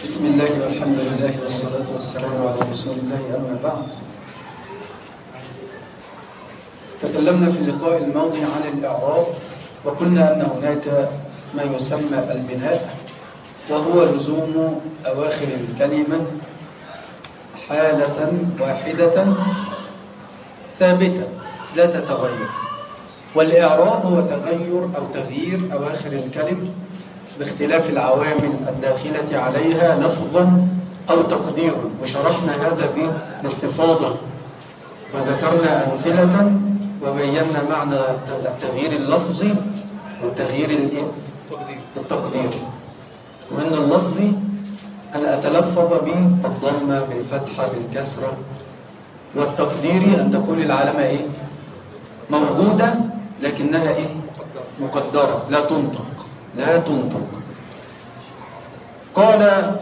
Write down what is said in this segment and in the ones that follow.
بسم الله والحمد لله والصلاة والسلام على رسول الله أما بعد تكلمنا في اللقاء الماضي عن الإعراب وقلنا أن هناك ما يسمى البناء وهو لزوم أواخر الكلمة حالة واحدة ثابتة لا تتغير والإعراب هو تغير أو تغيير أواخر الكلمة باختلاف العوامل الداخلة عليها لفظا أو تقديرا وشرحنا هذا باستفاضة وذكرنا أمثلة وبينا معنى التغيير اللفظي والتغيير التقديري وأن اللفظي أن أتلفظ بالضمة بالفتحة بالكسرة والتقديري أن تكون العلامة إيه؟ موجودة لكنها إيه؟ مقدرة لا تنطق لا تنطق قال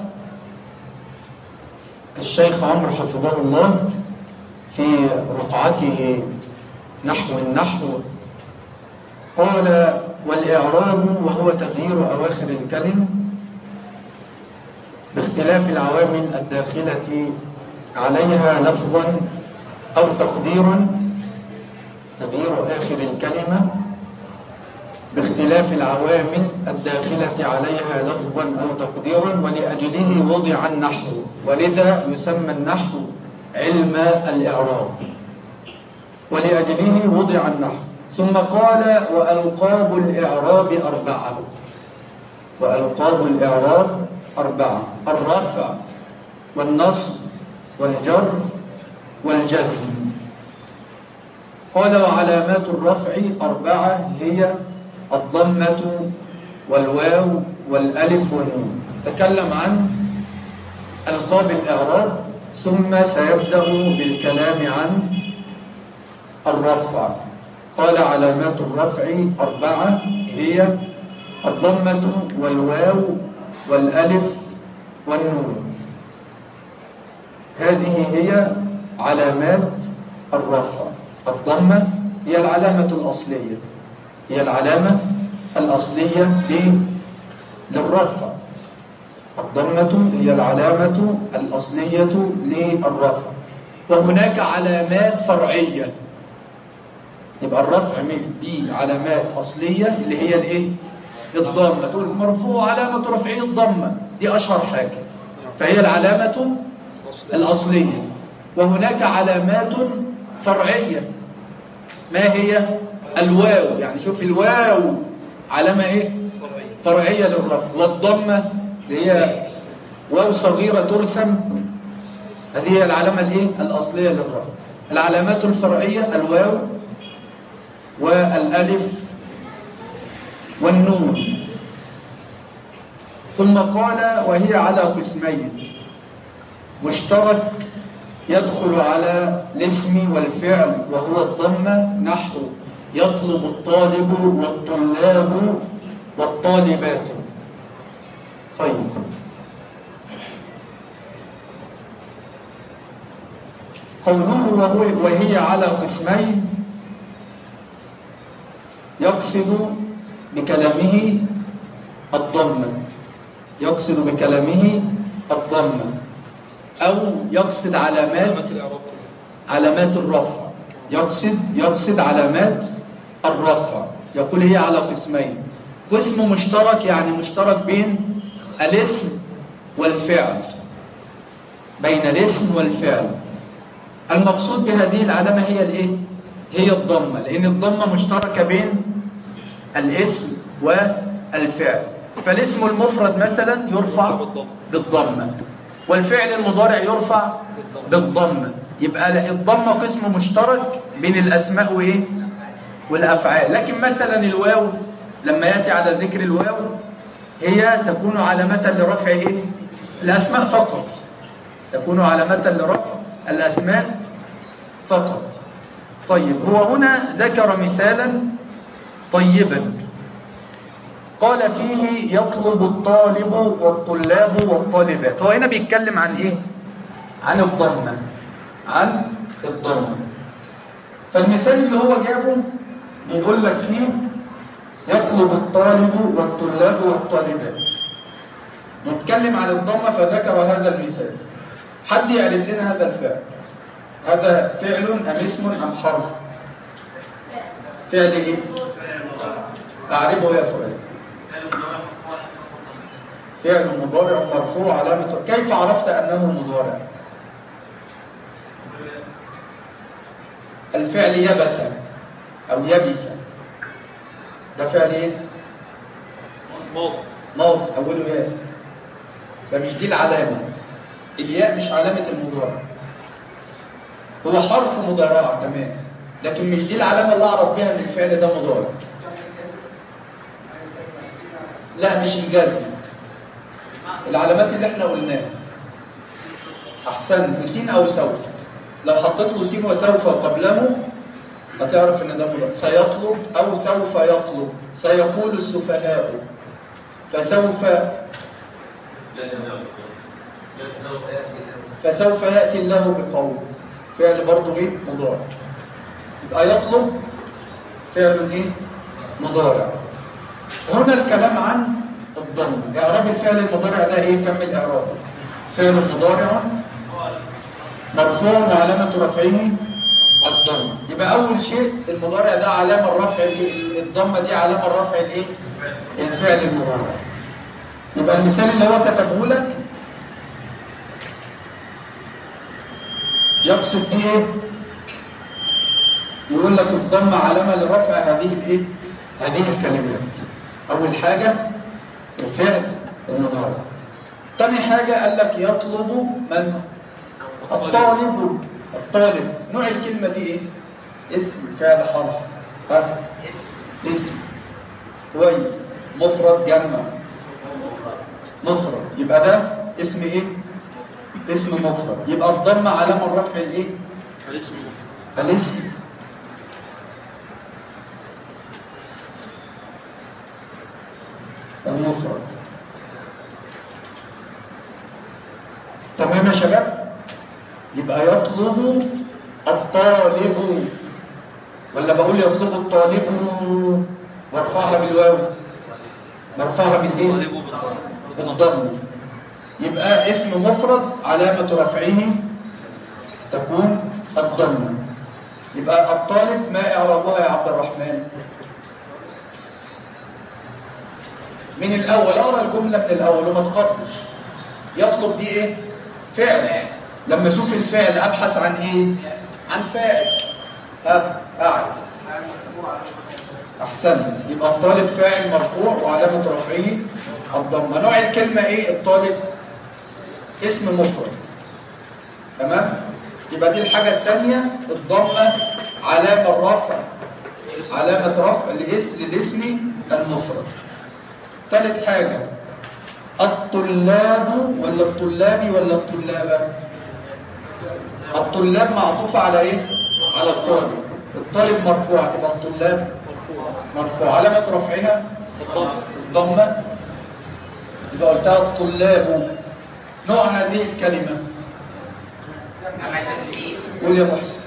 الشيخ عمرو حفظه الله في رقعته نحو النحو قال والإعراب وهو تغيير أواخر الكلم باختلاف العوامل الداخلة عليها لفظا أو تقديرا تغيير آخر الكلمة باختلاف العوامل الداخلة عليها لفظا أو تقديرا ولأجله وضع النحو ولذا يسمى النحو علم الإعراب ولأجله وضع النحو ثم قال وألقاب الإعراب أربعة وألقاب الإعراب أربعة الرفع والنصب والجر والجزم قال وعلامات الرفع أربعة هي الضمة والواو والألف والنون تكلم عن ألقاب الإعراب ثم سيبدأ بالكلام عن الرفع قال علامات الرفع أربعة هي الضمة والواو والألف والنون هذه هي علامات الرفع الضمة هي العلامة الأصلية هي العلامة الأصلية للرفع الضمة هي العلامة الأصلية للرفع وهناك علامات فرعية يبقى الرفع دي علامات أصلية اللي هي الايه الضمة تقول مرفوع علامة رفعه الضمة دي أشهر حاجة فهي العلامة الأصلية وهناك علامات فرعية ما هي الواو يعني شوف الواو علامة ايه فرعية للرفع والضمة اللي هي واو صغيرة ترسم هذه هي العلامة الايه الأصلية للرفع العلامات الفرعية الواو والألف والنون ثم قال وهي على قسمين مشترك يدخل على الاسم والفعل وهو الضمة نحو يطلب الطالب والطلاب والطالبات طيب قوله وهو وهي على قسمين يقصد بكلامه الضمة يقصد بكلامه الضمة أو يقصد علامات علامات الرفع يقصد يقصد علامات الرفع يقول هي على قسمين قسم مشترك يعني مشترك بين الاسم والفعل بين الاسم والفعل المقصود بهذه العلامة هي الايه هي الضمة لأن الضمة مشتركة بين الاسم والفعل فالاسم المفرد مثلا يرفع بالضمة والفعل المضارع يرفع بالضمة يبقى الضمة قسم مشترك بين الأسماء وإيه والأفعال لكن مثلا الواو لما يأتي على ذكر الواو هي تكون علامة لرفع إيه الأسماء فقط تكون علامة لرفع الأسماء فقط طيب هو هنا ذكر مثالا طيبا قال فيه يطلب الطالب والطلاب والطالبات هو هنا بيتكلم عن ايه عن الضمه عن الضمه فالمثال اللي هو جابه بيقول لك فيه يطلب الطالب والطلاب والطالبات يتكلم عن الضمة فذكر هذا المثال حد يعرف لنا هذا الفعل هذا فعل أم اسم أم حرف فعل إيه أعربه يا فؤاد فعل مضارع مرفوع علامة كيف عرفت أنه مضارع الفعل يبس أو يبس ده فعل إيه موضع موضع أوله ياء ده مش دي العلامة الياء مش علامة المضارع هو حرف مضارعة تمام لكن مش دي العلامة اللي أعرف بيها إن الفعل ده مضارع لا مش الجزم العلامات اللي احنا قلناها أحسنت سين أو سوف لو حطيت له سين وسوف قبله هتعرف إن ده مضارع سيطلب أو سوف يطلب سيقول السفهاء فسوف فسوف يأتي الله بقول فعل برضه ايه مضارع يبقى يطلب فعل ايه مضارع هنا الكلام عن الضم اعراب الفعل المضارع ده ايه كمل اعرابه فعل مضارع مرفوع وعلامه رفعه الضم يبقى اول شيء المضارع ده علامه الرفع الايه الضمه دي علامه الرفع الايه الفعل المضارع يبقى المثال اللي هو كتبه لك يقصد بيه ايه يقول لك الضم علامه لرفع هذه الايه هذه الكلمات اول حاجه الفعل المضارع ثاني حاجه قال لك يطلب من الطالب الطالب نوع الكلمه دي ايه اسم فعل حرف ها اسم كويس مفرد جمع مفرد يبقى ده اسم ايه اسم مفرد يبقى الضم علامه الرفع الايه الاسم مفرد الاسم المفرد تمام يا شباب يبقى يطلب الطالب ولا بقول يطلب الطالب وارفعها بالواو مرفعها بالايه طالبه بالضم بالضم يبقى اسم مفرد علامة رفعه تكون الضمة يبقى الطالب ما إعرابها يا عبد الرحمن من الأول أقرأ الجملة من الأول وما تخطش يطلب دي إيه؟ فعل لما أشوف الفعل أبحث عن إيه؟ عن فاعل ها أعرف أحسنت يبقى الطالب فاعل مرفوع وعلامة رفعه الضمة نوع الكلمة إيه الطالب اسم مفرد تمام يبقى دي الحاجة الثانية الضمة علامة الرفع علامة رفع لاسم للاسم المفرد ثالث حاجة الطلاب ولا الطلابي ولا الطلابة الطلاب معطوفة على ايه على الطالب الطالب مرفوع تبقى الطلاب مرفوع مرفوع علامة رفعها الضم الضمة يبقى قلتها الطلاب نوع هذه الكلمة قول يا محسن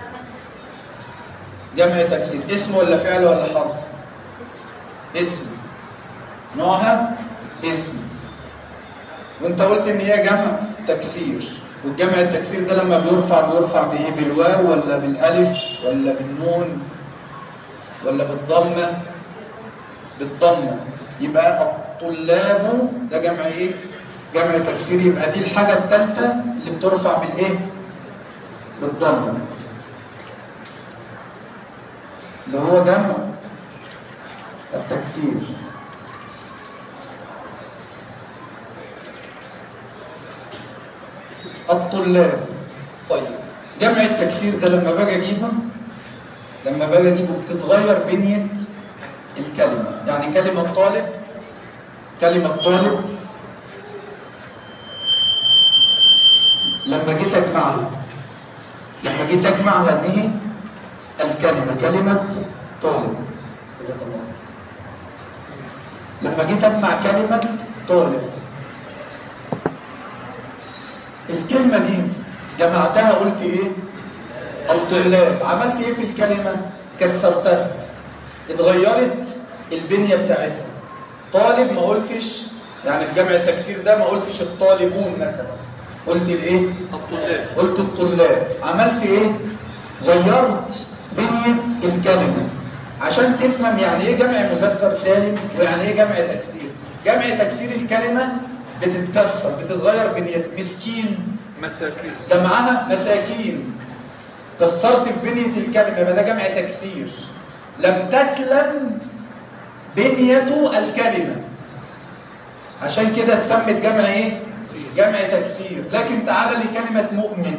جمع تكسير اسم ولا فعل ولا حرف اسم نوعها اسم وانت قلت ان هي جمع تكسير والجمع التكسير ده لما بيرفع بيرفع بايه بالواو ولا بالالف ولا بالنون ولا بالضمه بالضمه يبقى الطلاب ده جمع ايه جمع تكسير يبقى دي الحاجه الثالثه اللي بترفع بالايه بالضمه اللي هو جمع التكسير الطلاب طيب جمع التكسير ده لما باجي اجيبه لما باجي اجيبه بتتغير بنية الكلمة يعني كلمة طالب كلمة طالب لما جيت اجمعها لما جيت اجمع هذه الكلمة كلمة طالب جزاك الله لما جيت اجمع كلمة طالب الكلمة دي جمعتها قلت ايه الطلاب عملت ايه في الكلمة كسرتها اتغيرت البنية بتاعتها طالب ما قلتش يعني في جمع التكسير ده ما قلتش الطالبون مثلا قلت الايه الطلاب قلت الطلاب عملت ايه غيرت بنية الكلمة عشان تفهم يعني ايه جمع مذكر سالم ويعني ايه جمع تكسير جمع تكسير الكلمة بتتكسر بتتغير بنية مسكين مساكين جمعها مساكين كسرت في بنية الكلمة يبقى ده جمع تكسير لم تسلم بنية الكلمة عشان كده اتسمت جمع ايه جمع تكسير لكن تعالى لكلمة مؤمن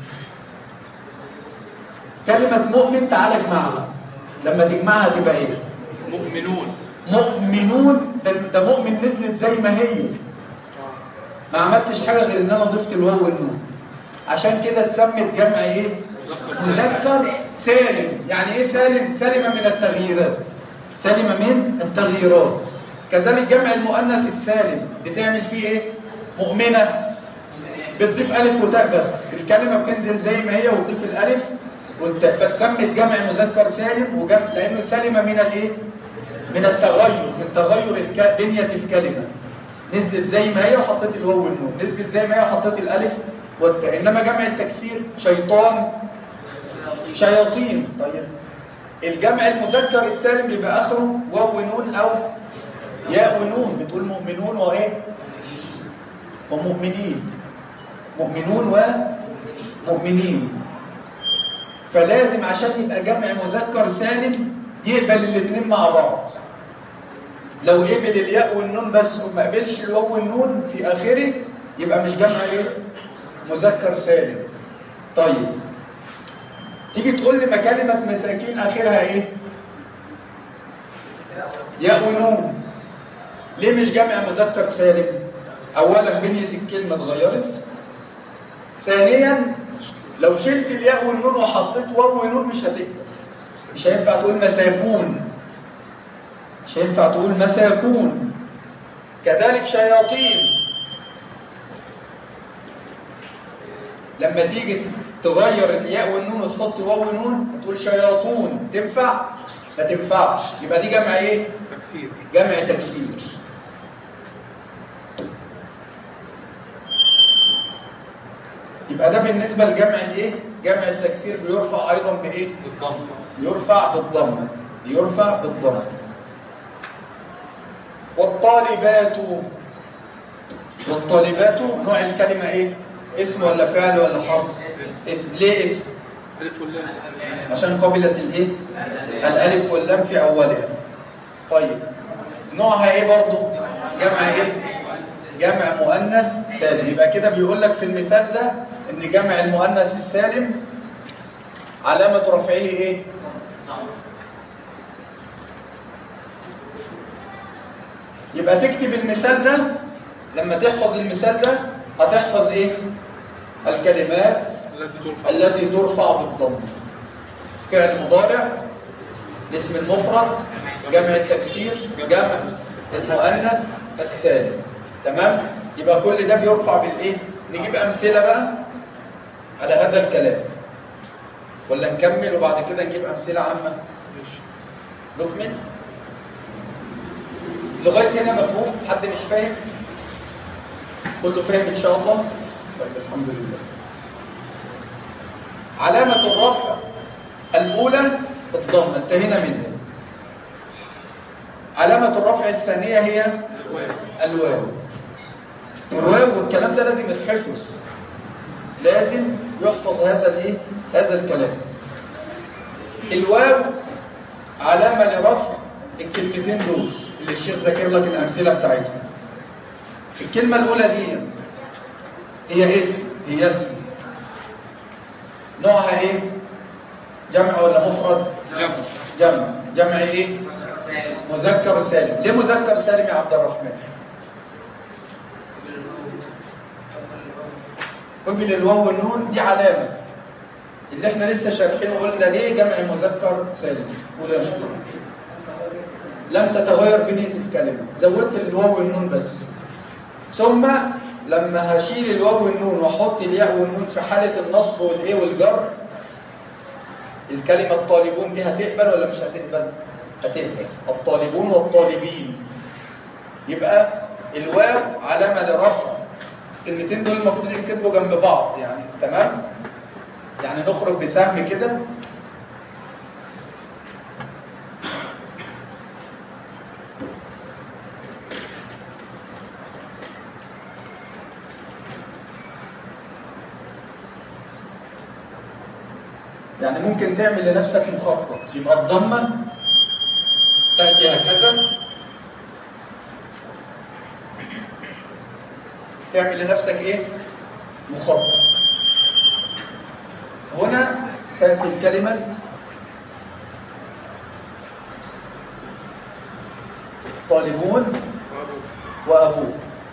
كلمة مؤمن تعالى اجمعها لما تجمعها تبقى ايه مؤمنون مؤمنون ده, ده مؤمن نزلت زي ما هي ما عملتش حاجة غير ان انا ضفت الواو والنون عشان كده اتسمت جمع ايه مذكر سالم يعني ايه سالم سلم من التغييرات سلم من التغييرات كذلك جمع المؤنث السالم بتعمل فيه ايه مؤمنة بتضيف ألف وتاء بس الكلمة بتنزل زي ما هي وتضيف الألف والتاء فتسمت جمع مذكر سالم وجمع لأنه سلم من الإيه؟ من التغير من تغير الك- بنية الكلمة نزلت زي ما هي وحطيت الواو والنون نزلت زي ما هي وحطيت الألف والتاء إنما جمع التكسير شيطان شياطين طيب الجمع المذكر السالم بيبقى آخره واو ونون أو ياء ونون بتقول مؤمنون وإيه؟ ومؤمنين مؤمنون ومؤمنين فلازم عشان يبقى جمع مذكر سالم يقبل الاثنين مع بعض لو قبل الياء والنون بس وما قبلش الواو والنون في اخره يبقى مش جمع ايه مذكر سالم طيب تيجي تقول لي ما كلمه مساكين اخرها ايه ياء ونون ليه مش جمع مذكر سالم اولا بنيه الكلمه اتغيرت ثانيا لو شلت الياء والنون وحطيت واو ونون مش هتقبل مش هينفع تقول مساكون مش هينفع تقول مساكون كذلك شياطين لما تيجي تغير الياء والنون وتحط واو ونون تقول شياطون تنفع ما تنفعش يبقى دي جمع ايه تكسير جمع تكسير يبقى ده بالنسبة لجمع الايه جمع التكسير بيرفع ايضا بايه بالضم يرفع بالضمه يرفع بالضمه والطالبات والطالبات نوع الكلمة ايه اسم ولا فعل ولا حرف اسم ليه اسم ألف واللام عشان قبلت الايه الالف واللام في اولها طيب نوعها ايه برضو جمع ايه جمع مؤنث سالم يبقى كده بيقول لك في المثال ده ان جمع المؤنث السالم علامة رفعه ايه يبقى تكتب المثال ده لما تحفظ المثال ده هتحفظ ايه الكلمات التي ترفع التي ترفع بالضم فعل مضارع الاسم المفرد جمع التكسير جمع المؤنث السالم تمام يبقى كل ده بيرفع بالايه نجيب امثله بقى على هذا الكلام ولا نكمل وبعد كده نجيب امثله عامه ماشي نكمل لغايه هنا مفهوم حد مش فاهم كله فاهم ان شاء الله طيب الحمد لله علامه الرفع الاولى الضمه انتهينا منها علامه الرفع الثانيه هي الواو الواو الواو والكلام ده لازم يتحفظ لازم يحفظ هذا الايه هذا الكلام الواو علامه لرفع الكلمتين دول اللي الشيخ ذاكر لك الامثله بتاعتهم الكلمه الاولى دي هي اسم هي اسم نوعها ايه جمع ولا مفرد جمع جمع جمع ايه مذكر سالم ليه مذكر سالم يا عبد الرحمن قبل الواو والنون دي علامة اللي احنا لسه شارحينه قلنا ليه جمع مذكر سالم قول يا شباب لم تتغير بنية الكلمة زودت الواو والنون بس ثم لما هشيل الواو والنون واحط الياء والنون في حالة النصب والايه والجر الكلمة الطالبون دي هتقبل ولا مش هتقبل؟ هتقبل الطالبون والطالبين يبقى الواو علامة لرفع الكلمتين دول المفروض يكتبوا جنب بعض يعني تمام يعني نخرج بسهم كده يعني ممكن تعمل لنفسك مخطط يبقى الضمه تاتي هكذا تعمل لنفسك ايه مخطط هنا تاتي الكلمه طالبون وابوك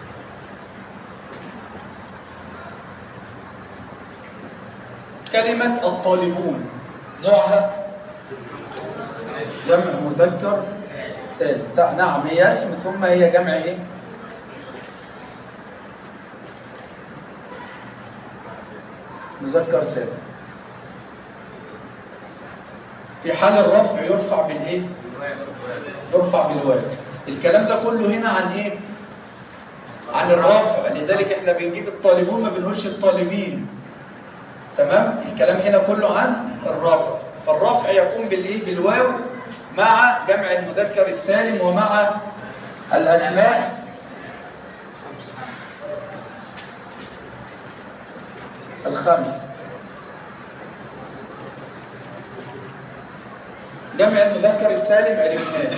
كلمة الطالبون نوعها جمع مذكر سالم تع- نعم هي اسم ثم هي جمع ايه مذكر سالم في حال الرفع يرفع بالايه يرفع بالواو الكلام ده كله هنا عن ايه عن الرفع لذلك احنا بنجيب الطالبون ما بنقولش الطالبين تمام الكلام هنا كله عن الرفع فالرفع يقوم بالايه بالواو مع جمع المذكر السالم ومع الاسماء الخمسه جمع المذكر السالم عرفناه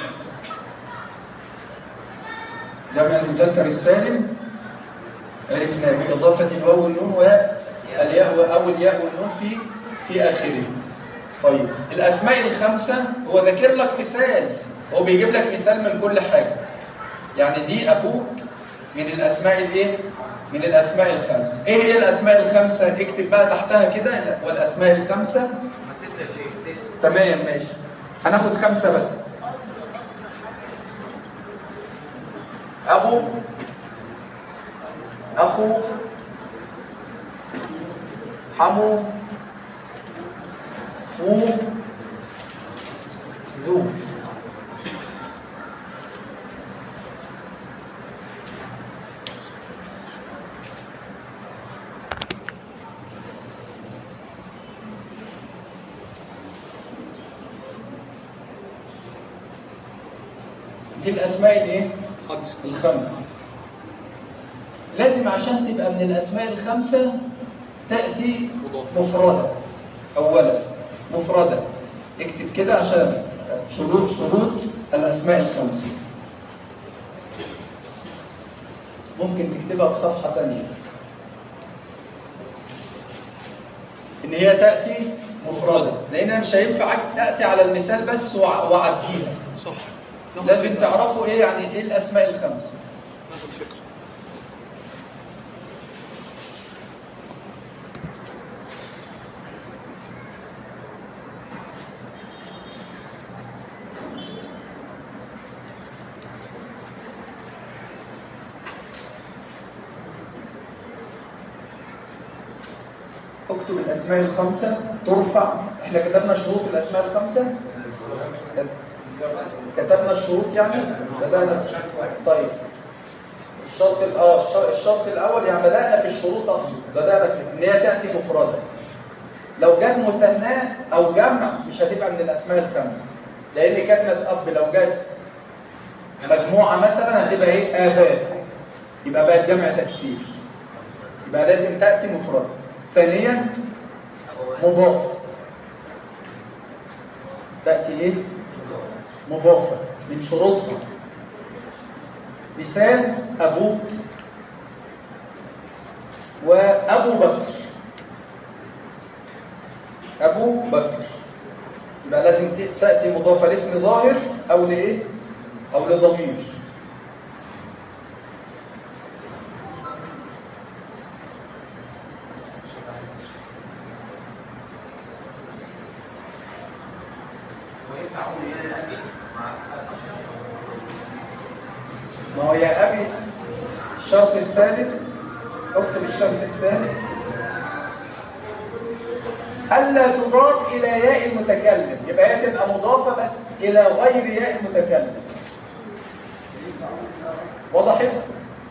جمع المذكر السالم عرفناه بإضافة الواو والنون والياء أو الياء والنون في في آخره طيب الأسماء الخمسة هو ذاكر لك مثال هو بيجيب لك مثال من كل حاجة يعني دي أبوك من الأسماء الإيه؟ من الأسماء الخمسة إيه هي الأسماء الخمسة؟ اكتب بقى تحتها كده والأسماء الخمسة تمام ماشي هناخد خمسة بس أبو أخو حمو فو ذو دي الأسماء الإيه؟ خمسة الخمسة لازم عشان تبقى من الأسماء الخمسة تأتي مضافة. مفردة أولا مفردة اكتب كده عشان شروط شروط الأسماء الخمسة ممكن تكتبها بصفحة تانية إن هي تأتي مفردة لأن أنا مش هينفع أتي على المثال بس وأع- وأعديها صح ناخد لازم فكرة. تعرفوا إيه يعني إيه الأسماء الخمسة ناخد فكرة اكتب الاسماء الخمسه ترفع احنا كتبنا شروط الاسماء الخمسه كتبنا الشروط يعني بدانا طيب الشرط ال- اه الشر- الشرط الاول يعني بدانا في الشروط اقصد بدانا في ان هي تاتي مفرده لو جت مثناه او جمع مش هتبقى من الاسماء الخمسه لان كلمه اب لو جت مجموعه مثلا هتبقى ايه اباء يبقى بقت جمع تكسير يبقى لازم تاتي مفرده ثانيا مضافه تاتي ايه مضافه من شروطها مثال ابوك وابو بكر ابو بكر يبقى لازم ت- تاتي مضافه لاسم ظاهر او لايه او لضمير ما هو يا أبي الشرط الثالث اكتب الشرط الثالث ألا تضاف إلى ياء المتكلم يبقى هي تبقى مضافة بس إلى غير ياء المتكلم وضحت؟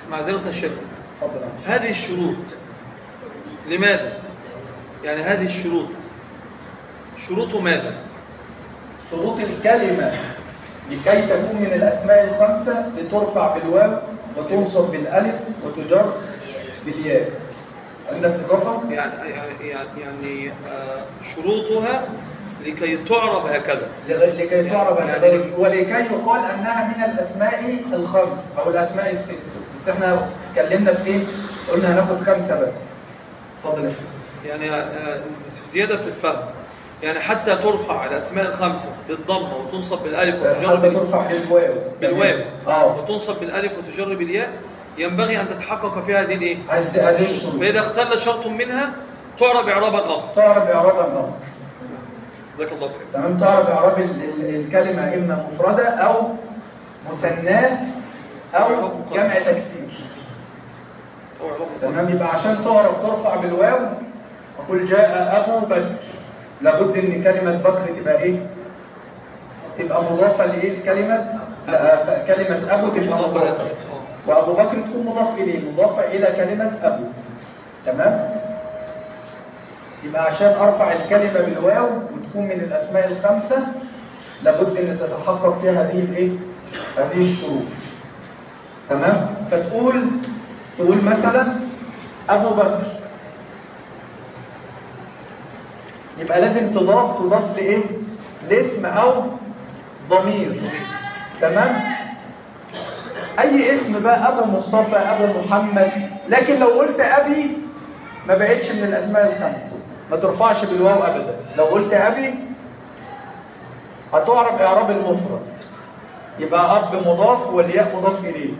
معذرة يا شيخ اتفضل هذه الشروط لماذا؟ يعني هذه الشروط شروط ماذا؟ شروط الكلمة لكي تكون من الأسماء الخمسة لترفع بالواو وتنصب بالألف وتجر بالياء عندك إضافة؟ يعني يعني يعني آه، شروطها لكي تعرب هكذا لغ- لكي تعرف عن ذلك ولكي يقال أنها من الأسماء الخمس أو الأسماء الست بس احنا اتكلمنا في إيه؟ قلنا هناخد خمسة بس اتفضل يا شيخ. يعني آه، زيادة في الفهم يعني حتى ترفع الأسماء الخمسة بالضمة وتنصب بالألف وتجر حابة بال- ترفع بالواو بالواو اه وتنصب بالألف وتجر بالياء ينبغي أن تتحقق فيها هذه الإيه؟ عايز هذه الشروط فإذا اختل شرط منها تعرب إعرابا آخر تعرف إعرابا آخر جزاك الله خير تمام تعرف إعراب ال- ال- الكلمة إما مفردة أو مثناه أو جمع تكسير أو إعراب آخر. تمام يبقى عشان تعرف ترفع بالواو أقول جاء أبو بكر لابد إن كلمة بكر تبقى إيه؟ تبقى مضافة لإيه كلمة؟ لا كلمة أبو تبقى مضافة آه. وأبو بكر تكون مضاف إليه مضافة إلى كلمة أبو تمام؟ يبقى عشان أرفع الكلمة بالواو وتكون من الأسماء الخمسة لابد أن تتحقق فيها هذه الإيه؟ هذه الشروط تمام؟ فتقول تقول مثلا أبو بكر يبقى لازم تضاف تضاف لإيه؟ لاسم أو ضمير تمام؟ أي اسم بقى أبو مصطفى أبو محمد لكن لو قلت أبي ما بقتش من الأسماء الخمس ما ترفعش بالواو أبدا لو قلت أبي هتعرف إعراب المفرد يبقى أب مضاف والياء مضاف إليه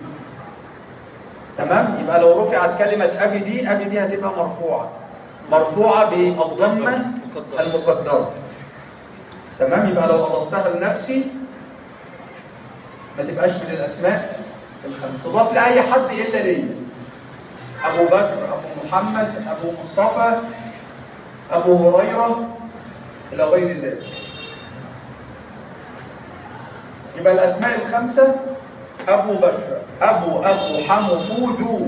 تمام يبقى لو رفعت كلمة أبي دي أبي دي هتبقى مرفوعة مرفوعة بالضمة المقدرة تمام يبقى لو أضفتها لنفسي ما تبقاش من الأسماء الخمس تضاف لأي حد إلا ليا أبو بكر أبو محمد أبو مصطفى أبو هريرة إلى غير ذلك يبقى الأسماء الخمسة أبو بكر أبو أبو حمو فوجو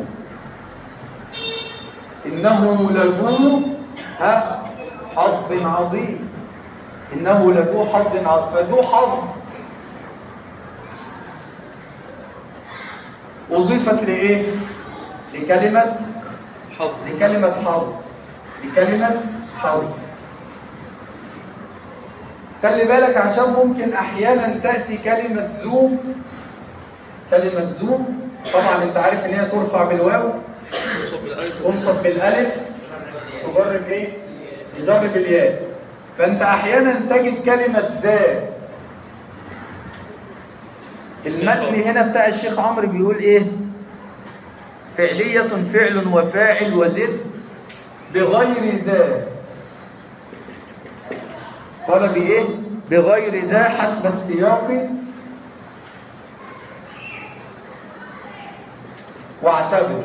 إنه لذو ها حظ عظيم إنه لذو حظ عظيم فذو حظ أضيفت لإيه؟ لكلمة حظ لكلمة حظ لكلمة حظ خلي بالك عشان ممكن أحيانا تأتي كلمة ذو كلمة ذو طبعا انت عارف ان هي ترفع بالواو تنصب بالألف تنصب بالالف تجرب ايه تجرب الياء فانت احيانا تجد كلمة ذا المتن هنا بتاع الشيخ عمرو بيقول ايه فعلية فعل وفاعل وزد بغير ذا قال بايه بغير ذا حسب السياق واعتبر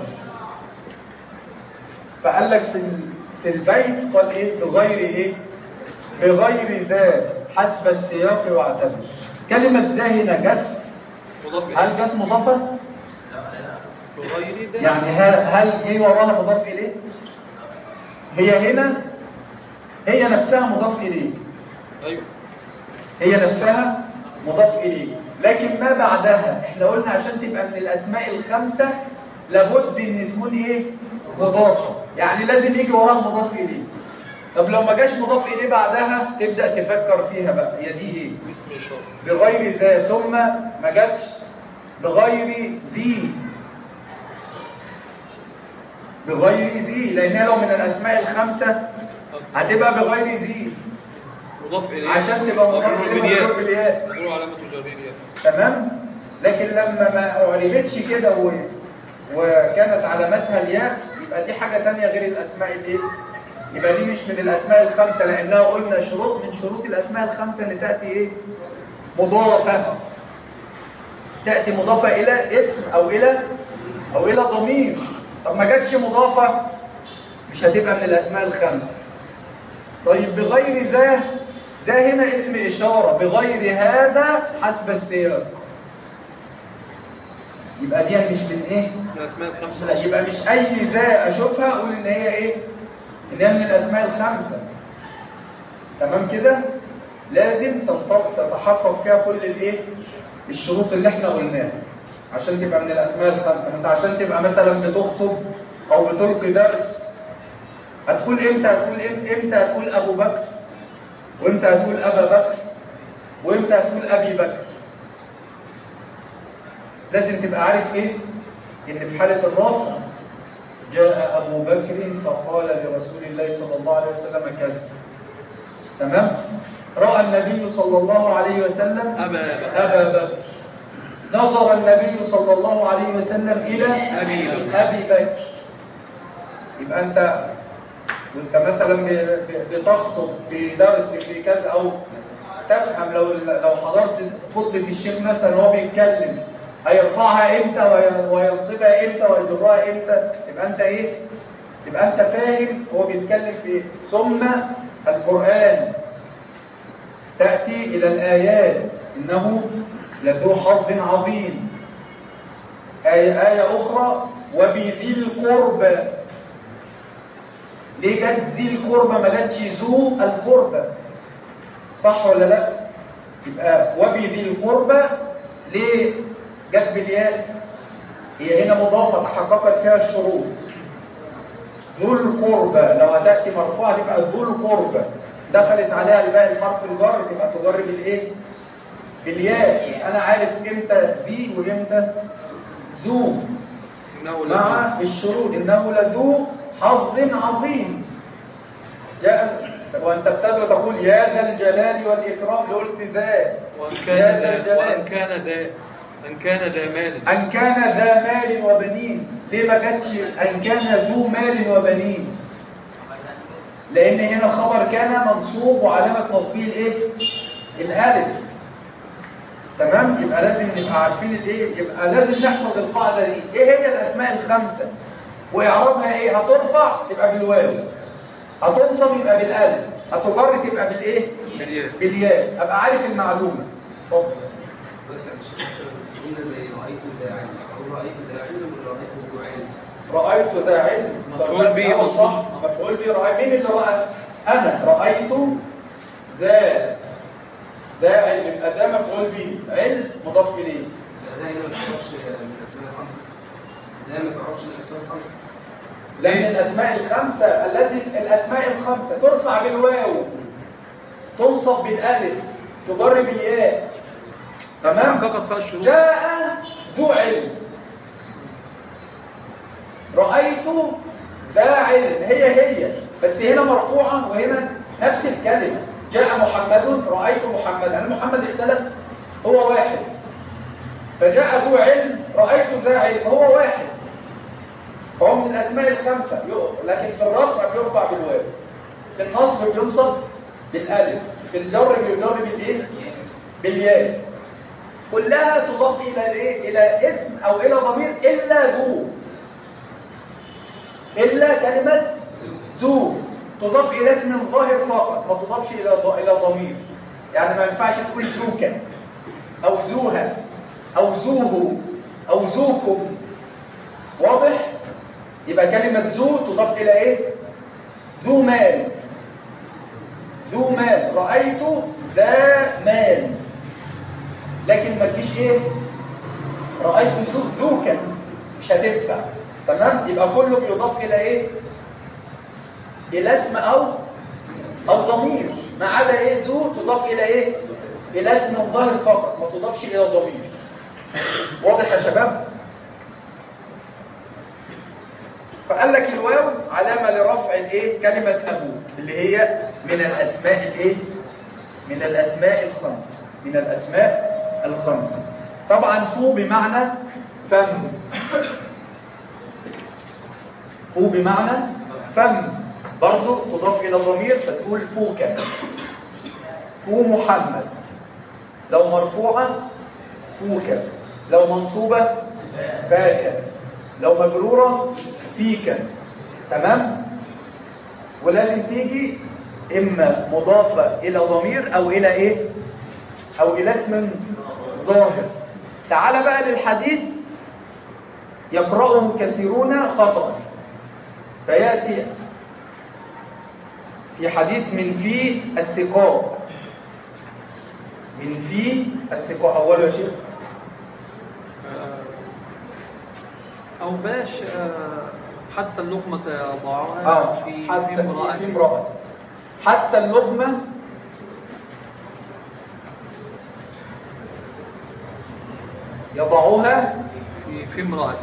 فقال لك في ال- في البيت قال ايه بغير ايه بغير ذا حسب السياق واعتبر كلمة ذا هنا جت مضاف هل إليه جت مضافة بغير ذلك يعني هل هل جه وراها مضاف اليه هي هنا هي نفسها مضاف اليه أيوه هي نفسها مضاف إليه لكن ما بعدها احنا قلنا عشان تبقى من الأسماء الخمسة لابد ان تكون ايه مضافة يعني لازم يجي وراها مضاف إليه طب لو ما جاش مضاف إليه بعدها تبدأ تفكر فيها بقى هي دي ايه اسم إشارة بغير ذا ثم ما جاتش بغير ذي بغير ذي لأنها لو من الأسماء الخمسة هتبقى بغير ذي مضاف إليه عشان تبقى مضاف مجرور إليه بالياء. مجرور بالياء مجرور علامة جرير تمام لكن لما ما اعربتش كده و... وكانت علامتها الياء يبقى دي حاجة تانية غير الأسماء الايه يبقى دي مش من الأسماء الخمسة لأنها قلنا شروط من شروط الأسماء الخمسة إن تأتي ايه مضافة تأتي مضافة إلى اسم أو إلى أو إلى ضمير طب ما جاتش مضافة مش هتبقى من الأسماء الخمسة طيب بغير ذا ذا هنا اسم إشارة بغير هذا حسب السياق يبقى دي مش من ايه من الاسماء الخمسه لا يبقى مش اي ذا اشوفها اقول ان هي ايه ان هي من الاسماء الخمسه تمام كده لازم تنطبق تتحقق فيها كل الايه الشروط اللي احنا قلناها عشان تبقى من الاسماء الخمسه ما انت عشان تبقى مثلا بتخطب او بتلقي درس هتقول امتى هتقول امتى امتى هتقول ابو بكر وامتى هتقول ابا بكر وامتى هتقول ابي بكر لازم تبقى عارف ايه ان في حاله الرفع جاء ابو بكر فقال لرسول الله صلى الله عليه وسلم كذا تمام راى النبي صلى الله عليه وسلم ابا بكر ابا بكر نظر النبي صلى الله عليه وسلم الى أبي بكر. ابي بكر يبقى انت وانت مثلا ب- ب- بتخطب في درس في كذا او تفهم لو لو حضرت خطبه الشيخ مثلا وهو بيتكلم هيرفعها امتى وهي- وينصبها امتى ويجرها امتى يبقى انت ايه يبقى انت فاهم هو بيتكلم في ايه ثم القران تاتي الى الايات انه لذو حظ عظيم آية, آية أخرى وبذي القربى ليه جت ذي القربى ما جاتش ذو القربى صح ولا لا يبقى وبذي القربى ليه جت بالياء هي هنا مضافه تحققت فيها الشروط ذو القربى لو هتاتي مرفوعه تبقى ذو القربى دخلت عليها الباء الحرف الجر تبقى تجر بالايه بالياء انا عارف امتى ذي وامتى ذو انه لا مع الشروط انه لذو حظ عظيم يا وانت بتدعو تقول يا ذا الجلال والاكرام لو قلت ذا وان يا كان ذا ذا وان الجلال كان ذا ان كان ذا مال ان كان ذا مال وبنين ليه ما جاتش ان كان ذو مال وبنين لان هنا خبر كان منصوب وعلامه نصبه الايه الالف تمام يبقى لازم نبقى عارفين الايه يبقى لازم نحفظ القاعده دي ايه هي الاسماء الخمسه واعرابها ايه هترفع تبقى بالواو هتنصب يبقى بالالف هتجر تبقى بالايه بالياء بالياء ابقى عارف المعلومه اتفضل مثلا مش مثلا قلنا زي رأيت ذا علم أو رأيت ذا علم ولا رأيت ذو علم رأيت ذا علم مفعول به أول منصوب. صح مفعول به رأي مين اللي رأى أنا رأيت ذا ذا علم يبقى ده مفعول به علم مضاف إليه ده هنا ما تعرفش من الأسماء الخمسة ده ما تعرفش من الأسماء الخمسة لأن الأسماء الخمسة التي الأسماء الخمسة ترفع بالواو تنصب بالألف تجر بالياء تمام حققت فيها الشروط جاء ذو علم رأيت ذا علم هي هي بس هنا مرفوعة وهنا نفس الكلمة جاء محمد رأيت محمدا يعني محمد اختلف هو واحد فجاء ذو علم رأيت ذا علم هو واحد فهو من الأسماء الخمسة يق- لكن في الرفع بيرفع بالواو في النصب بينصب بالألف في الجر بيجر بالإيه؟ بالياء كلها تضاف الى الايه الى اسم او الى ضمير الا ذو الا كلمه ذو تضاف الى اسم ظاهر فقط ما تضافش الى ض- الى ضمير يعني ما ينفعش تقول زوكا او زوها او زوه او زوكم واضح يبقى كلمه ذو تضاف الى ايه ذو مال ذو مال رايت ذا مال لكن ما تجيش ايه رايت ذو- ذوكا مش هتنفع تمام يبقى كله بيضاف الى ايه الى اسم او او ضمير ما عدا ايه ذو تضاف الى ايه الى اسم ظاهر فقط ما تضافش الى ضمير واضح يا شباب فقال لك الواو علامه لرفع الايه كلمه ابو اللي هي من الاسماء الايه من الاسماء الخمس من الاسماء الخمس طبعا فو بمعنى فم فو بمعنى فم برضو تضاف الى ضمير فتقول فوكا فو محمد لو مرفوعه فوكا لو منصوبه فاكا لو مجروره فيكا تمام ولازم تيجي اما مضافه الى ضمير او الى ايه او الى اسم ظاهر تعال بقى للحديث يقرأه كثيرون خطأ فيأتي في حديث من في السقاء من في السقاء أوله يا شيخ آه، أو بلاش آه، حتى اللقمة يضعها اه في حتى في في امرأة في امرأة حتى اللقمة يضعها في في امرأة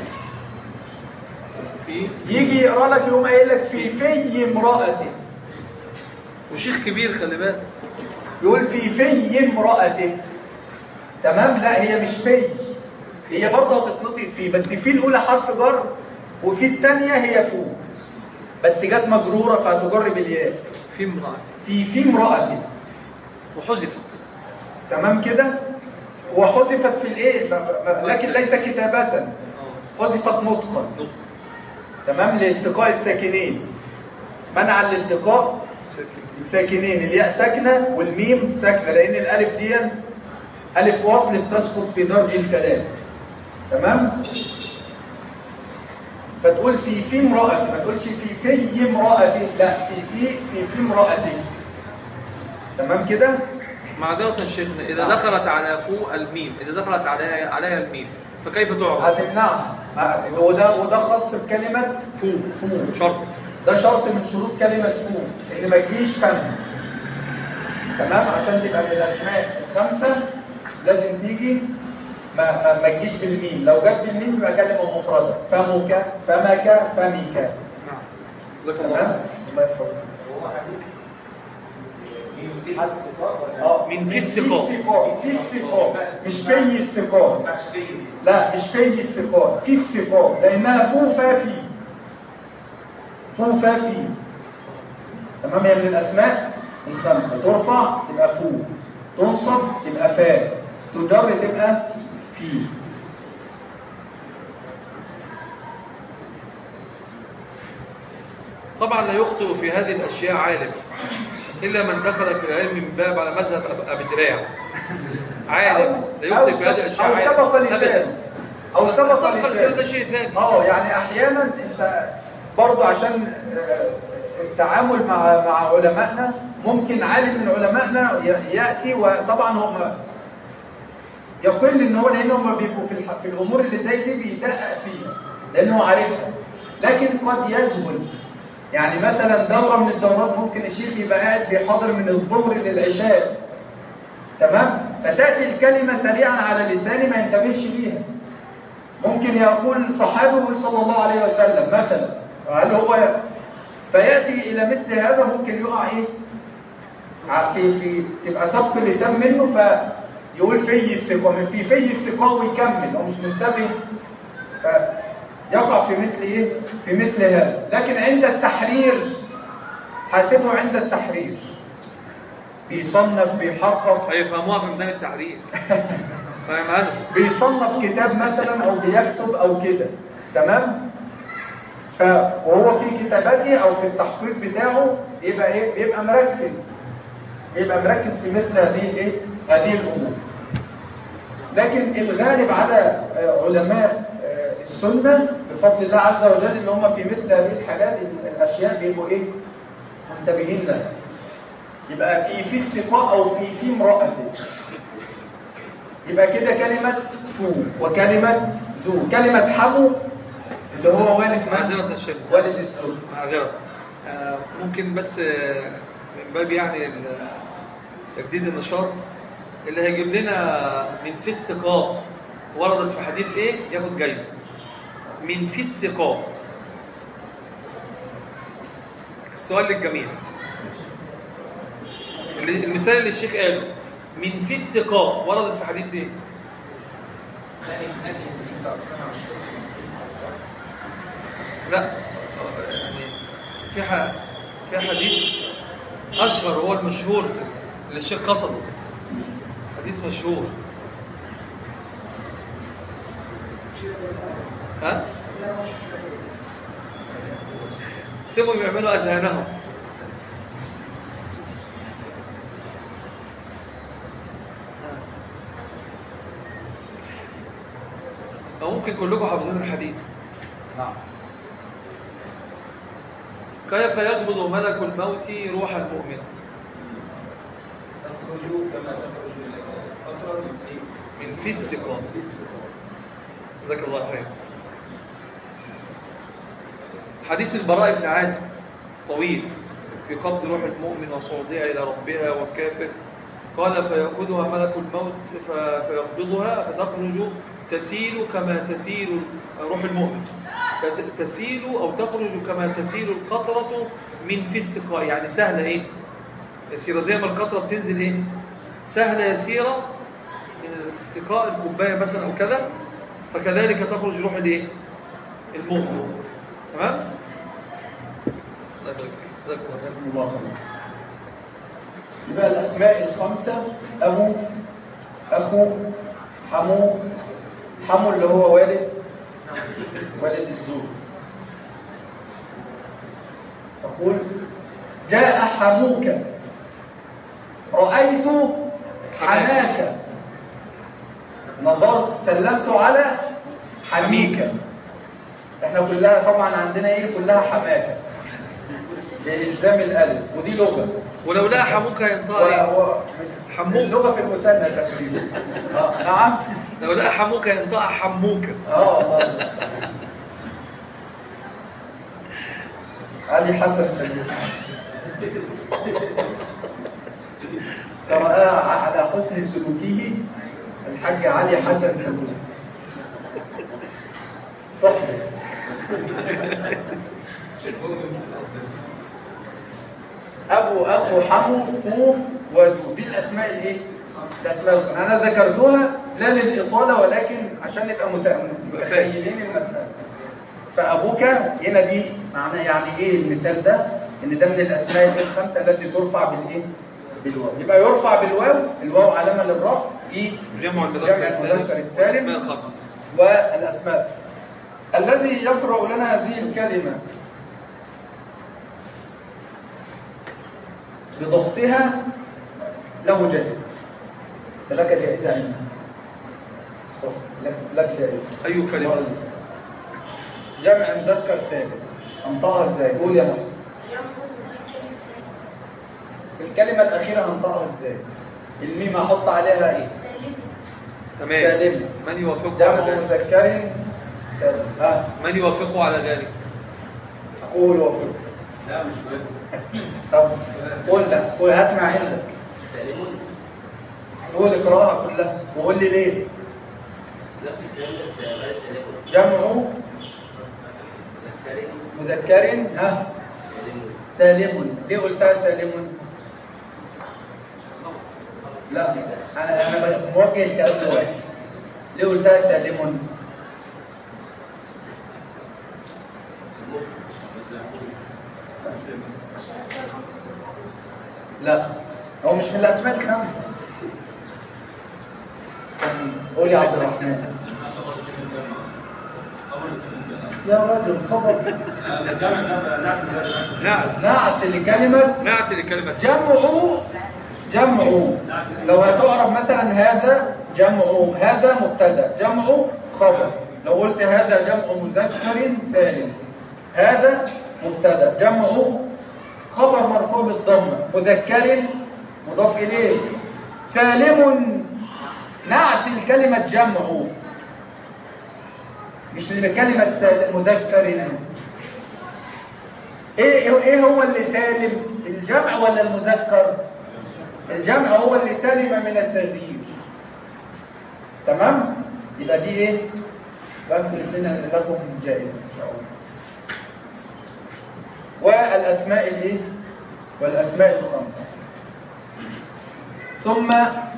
في يجي يقرا لك يقوم قايل لك في في امرأته وشيخ كبير خلي بالك يقول في في امرأته تمام لا هي مش في هي برضه هتتنطق فيه بس في الاولى حرف جر وفي الثانيه هي فوق بس جت مجروره فهتجر بالياء في امرأة في في امرأته وحذفت تمام كده وحذفت في الايه ب- ب- لكن ليس كتابة اه حذفت نطقا نطق تمام لالتقاء الساكنين منعا لالتقاء ساكن الساكنين الياء ساكنه والميم ساكنه لان الالف دي الف وصل بتسقط في درج الكلام تمام فتقول في في امرأة ما تقولش في في امرأة لا في في في في امرأة تمام كده معذرة شيخنا إذا نعم. دخلت على فوق الميم إذا دخلت عليها عليها الميم فكيف تعرف؟ هتمنعها ما- وده وده خاص بكلمة فوق فوق شرط ده شرط من شروط كلمة فوق ان ما تجيش فم تمام عشان تبقى من الاسماء الخمسة لازم تيجي ما ما, ما تجيش بالميم لو جت بالميم تبقى كلمة مفردة فمك فمك فمك نعم جزاك الله تمام خير. الله يحفظك هو حديث من في السقاء ولا اه من في في السقاء. السقاء في السقاء مش في السقاء ما ينفعش في لا مش في السقاء في السقاء لانها فو فافي فو فافي تمام هي من الاسماء الخمسه ترفع تبقى فو تنصب تبقى فاء تجر تبقى في طبعا لا يخطئ في هذه الأشياء عالم إلا من دخل في العلم من باب على مذهب أب- أبي دراع عالم لا أو يخطئ في هذه سبق- الأشياء أو عالم سبق أبداً. لسان أو سبق سبق لسان ده لسان شيء ثاني اه يعني احيانا انت برضه عشان آه، التعامل مع مع علمائنا ممكن عالم من علمائنا ي- ياتي وطبعا هم يقل ان هو لان هم بيبقوا في, الح... في الامور اللي زي دي بيدقق فيها لانه عارفها لكن قد يذهل يعني مثلا دوره من الدورات ممكن الشيخ يبقى قاعد بيحاضر من الظهر للعشاء تمام فتاتي الكلمه سريعا على لساني ما ينتبهش ليها ممكن يقول صحابه صلى الله عليه وسلم مثلا هل هو فياتي الى مثل هذا ممكن يقع ايه ع- في في تبقى سبق لسان منه فيقول في السقاء من في في السقاء ويكمل هو مش منتبه فيقع في مثل ايه في مثل هذا لكن عند التحرير حاسبه عند التحرير بيصنف بيحقق أي فهموها في ميدان التحرير فاهم أنا بيصنف كتاب مثلا او بيكتب او كده تمام ف وهو في كتاباته او في التحقيق بتاعه يبقى ايه بيبقى مركز بيبقى مركز في مثل هذه الايه هذه الامور لكن الغالب على آه، علماء آه، السنه بفضل الله عز وجل ان هم في مثل هذه الحاجات الاشياء بيبقوا ايه منتبهين لها يبقى في في السقاء او في في امراته يبقى كده كلمة فو وكلمة ذو كلمة حمو اللي هو والد من؟ معذرة الشيخ والد السر معذرة آه، ممكن بس آه، من باب يعني ال- تجديد النشاط اللي هيجيب لنا من في السقاء وردت في حديث ايه ياخد جايزة من في السقاء السؤال للجميع اللي- المثال اللي الشيخ قاله من في السقاء وردت في حديث ايه نادي نادي النبي صلى الله عليه وسلم لا يعني في ح... في حديث اشهر هو المشهور اللي الشيخ قصده حديث مشهور ها سيبهم يعملوا اذهانهم اهو ممكن كلكم حافظين الحديث نعم كيف يقبض ملك الموت روح المؤمن تخرج كما تخرج القطرة من فيس من في السقاء جزاك الله خير حديث البراء بن عازب طويل في قبض روح المؤمن وصعودها إلى ربها والكافر قال فيأخذها ملك الموت ف- فيقبضها فتخرج تسيل كما تسيل روح المؤمن فت- تسيل أو تخرج كما تسيل القطرة من في السقاء يعني سهلة إيه يسيرة زي ما القطرة بتنزل إيه سهلة يسيرة من السقاء الكوباية مثلا أو كذا فكذلك تخرج روح الإيه المؤمن تمام الله يبارك فيك جزاك الله خير جزاكم الله خير يبقى الأسماء الخمسة أبو أخو حمو حمو اللي هو والد والد الزوج تقول جاء حموك رأيت حماك نظرت سلمت على حميك احنا كلها طبعا عندنا ايه كلها حماكه بإلزام الألف ودي لغة ولو لا حموك ينطق و... إيه؟ و... حموك. اللغة في المثنى تقريبا آه نعم لو لا حموك ينطق حموك اه والله علي حسن سليم قرأ على حسن سلوكه الحاج علي حسن سليم تحفة ابو اخو حمو خو ودو دي الاسماء الايه الاسماء الخمسة. انا ذكرتها لا للاطاله ولكن عشان نبقى مت- متخيلين المساله فابوك هنا دي معناه يعني ايه المثال ده ان ده من الاسماء الإيه الخمسه التي ترفع بالايه بالواو يبقى يرفع بالواو الواو علامه للرفع في جمع المذكر جمع المذكر السالم اسماء خمسة والأسماء الذي يقرأ لنا هذه الكلمة بضبطها له جائزة لك جائزة عندنا استغفر. لك, لك جائزة أي كلمة جمع مذكر سالم انطقها ازاي قول يا محسن الكلمة الأخيرة هنطقها ازاي الميم هحط عليها ايه تمام سالم. من يوافقه جمع على مذكر سالم ها من يوافقه على ذلك قول وقل لا مش مهم طب قول لا قول هات ما عندك سالمون قول اقراها كلها وقول لي ليه نفس الكلام بس غير سالمون جمع مذكرين مذكر ها سالمون سالم ليه قلتها سالم لا انا انا موجه الكلام لواحد ليه قلتها سالم لا هو مش من الاسماء الخمسه استنى. قول يا عبد الرحمن يا رجل خبر نعت نعت لكلمه نعت لكلمة جمع جمع لو هتعرف مثلا هذا جمع هذا مبتدا جمع خبر لو قلت هذا جمع مذكر سالم هذا مبتدا جمع خبر مرفوع بالضمه مذكر مضاف اليه سالم نعت الكلمه جمع مش لكلمه سالم مذكر ايه ايه هو اللي سالم الجمع ولا المذكر الجمع هو اللي سلم من التغيير تمام يبقى دي ايه بنقل لنا لكم جائزه ان شاء الله والاسماء الايه والاسماء الخمس ثم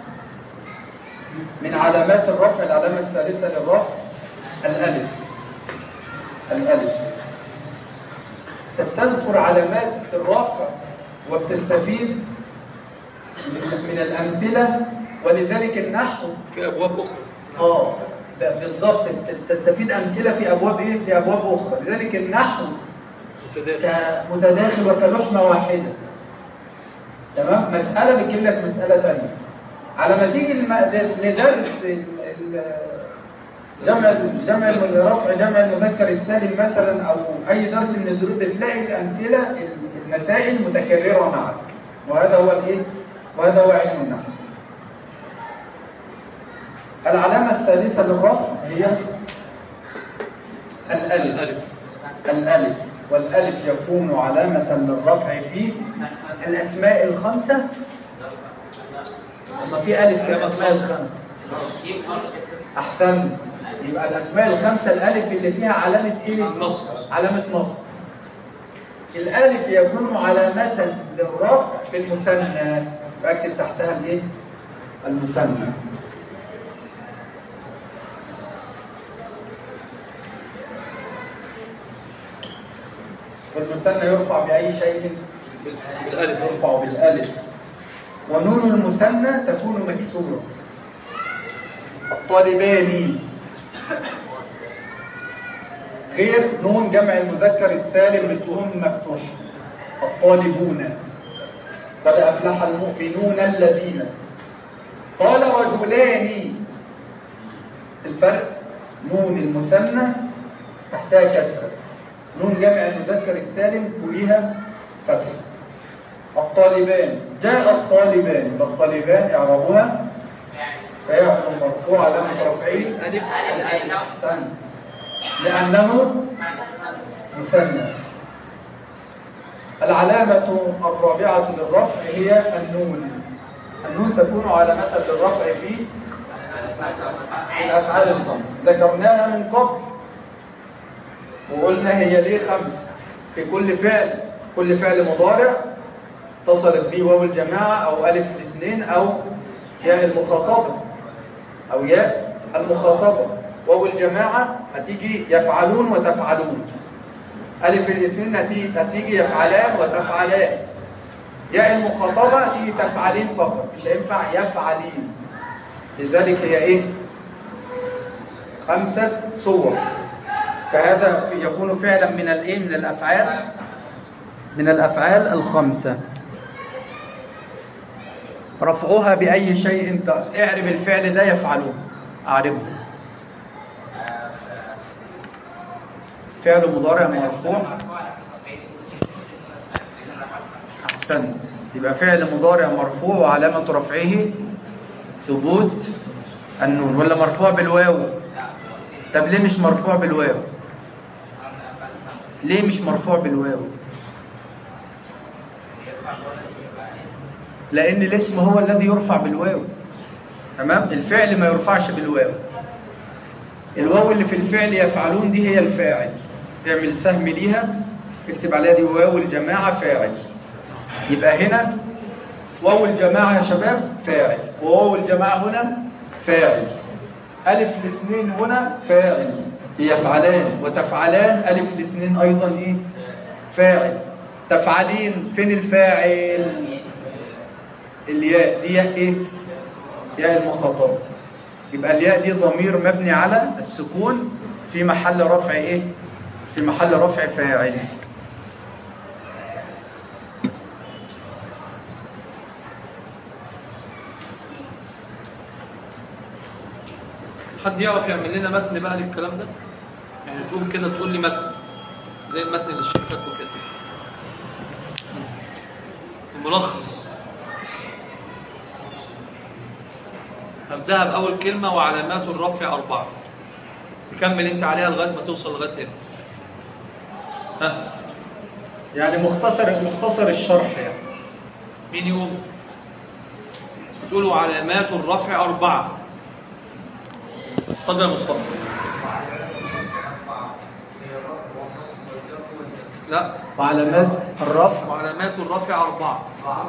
من علامات الرفع العلامه الثالثه للرفع الالف الالف تذكر علامات الرفع وبتستفيد من من الأمثلة ولذلك النحو في أبواب أخرى اه ب- بالظبط ت- تستفيد أمثلة في أبواب إيه؟ في أبواب أخرى لذلك النحو متداخل كمتداخل وكلحمة واحدة تمام مسألة بتجيب لك مسألة تانية على ما تيجي الم- لدرس ال- ال- جمع جمع الم- رفع جمع المذكر السالم مثلا او اي درس من الدروس بتلاقي الامثله المسائل متكرره معك وهذا هو الايه وهذا هو علم النحو العلامه الثالثه للرفع هي الالف الألف الالف والالف يكون علامه للرفع في الاسماء الخمسه ما في الف في الاسماء الخمسه احسنت يبقى الاسماء الخمسه الالف اللي فيها علامه ايه النصب. علامه نصب الالف يكون علامه للرفع في المثنى فاكتب تحتها الايه المثنى والمثنى يرفع باي شيء بالألف يرفع بالالف ونون المثنى تكون مكسوره الطالبان غير نون جمع المذكر السالم بتكون مفتوحه الطالبون قد افلح المؤمنون الذين قال رجلان الفرق نون المثنى تحتها كسره نون جمع المذكر السالم فوقيها فتح الطالبان جاء الطالبان يبقى الطالبان اعربوها فيعمل مرفوع علامة رفعه ألف أحسنت لأنه مثنى العلامة الرابعة للرفع هي النون النون تكون علامة للرفع في الأفعال الخمس ذكرناها من قبل وقلنا هي ليه خمس في كل فعل كل فعل مضارع اتصلت به واو الجماعة أو ألف الاثنين أو ياء المخاطبة أو ياء المخاطبة واو الجماعة هتيجي يفعلون وتفعلون ألف الاثنين هتيجي, هتيجي يفعلان وتفعلان ياء المخاطبة هتيجي تفعلين فقط مش هينفع يفعلين لذلك هي إيه؟ خمسة صور فهذا يكون فعلا من الإيه؟ من الأفعال من الأفعال الخمسة رفعها بأي شيء انت اعرب الفعل ده يفعله اعربه فعل مضارع مرفوع احسنت يبقى فعل مضارع مرفوع وعلامة رفعه ثبوت النون ولا مرفوع بالواو طب ليه مش مرفوع بالواو ليه مش مرفوع بالواو لأن الاسم هو الذي يرفع بالواو تمام الفعل ما يرفعش بالواو الواو اللي في الفعل يفعلون دي هي الفاعل تعمل سهم ليها اكتب عليها دي واو الجماعة فاعل يبقى هنا واو الجماعة يا شباب فاعل وواو الجماعة هنا فاعل ألف الاثنين هنا فاعل يفعلان وتفعلان ألف الاثنين أيضا إيه فاعل تفعلين فين الفاعل الياء دي ياء ايه ياء المخاطبه يبقى الياء دي ضمير مبني على السكون في محل رفع ايه في محل رفع فاعل حد يعرف يعمل لنا متن بقى للكلام ده يعني تقول كده تقول لي متن زي المتن اللي الشيخ كاتبه كده الملخص هبدأها بأول كلمة وعلامات الرفع أربعة تكمل أنت عليها لغاية ما توصل لغاية هنا ها يعني مختصر مختصر الشرح يعني مين يقوم تقولوا علامات الرفع أربعة اتفضل يا مصطفى لا وعلامات الرفع وعلامات الرفع أربعة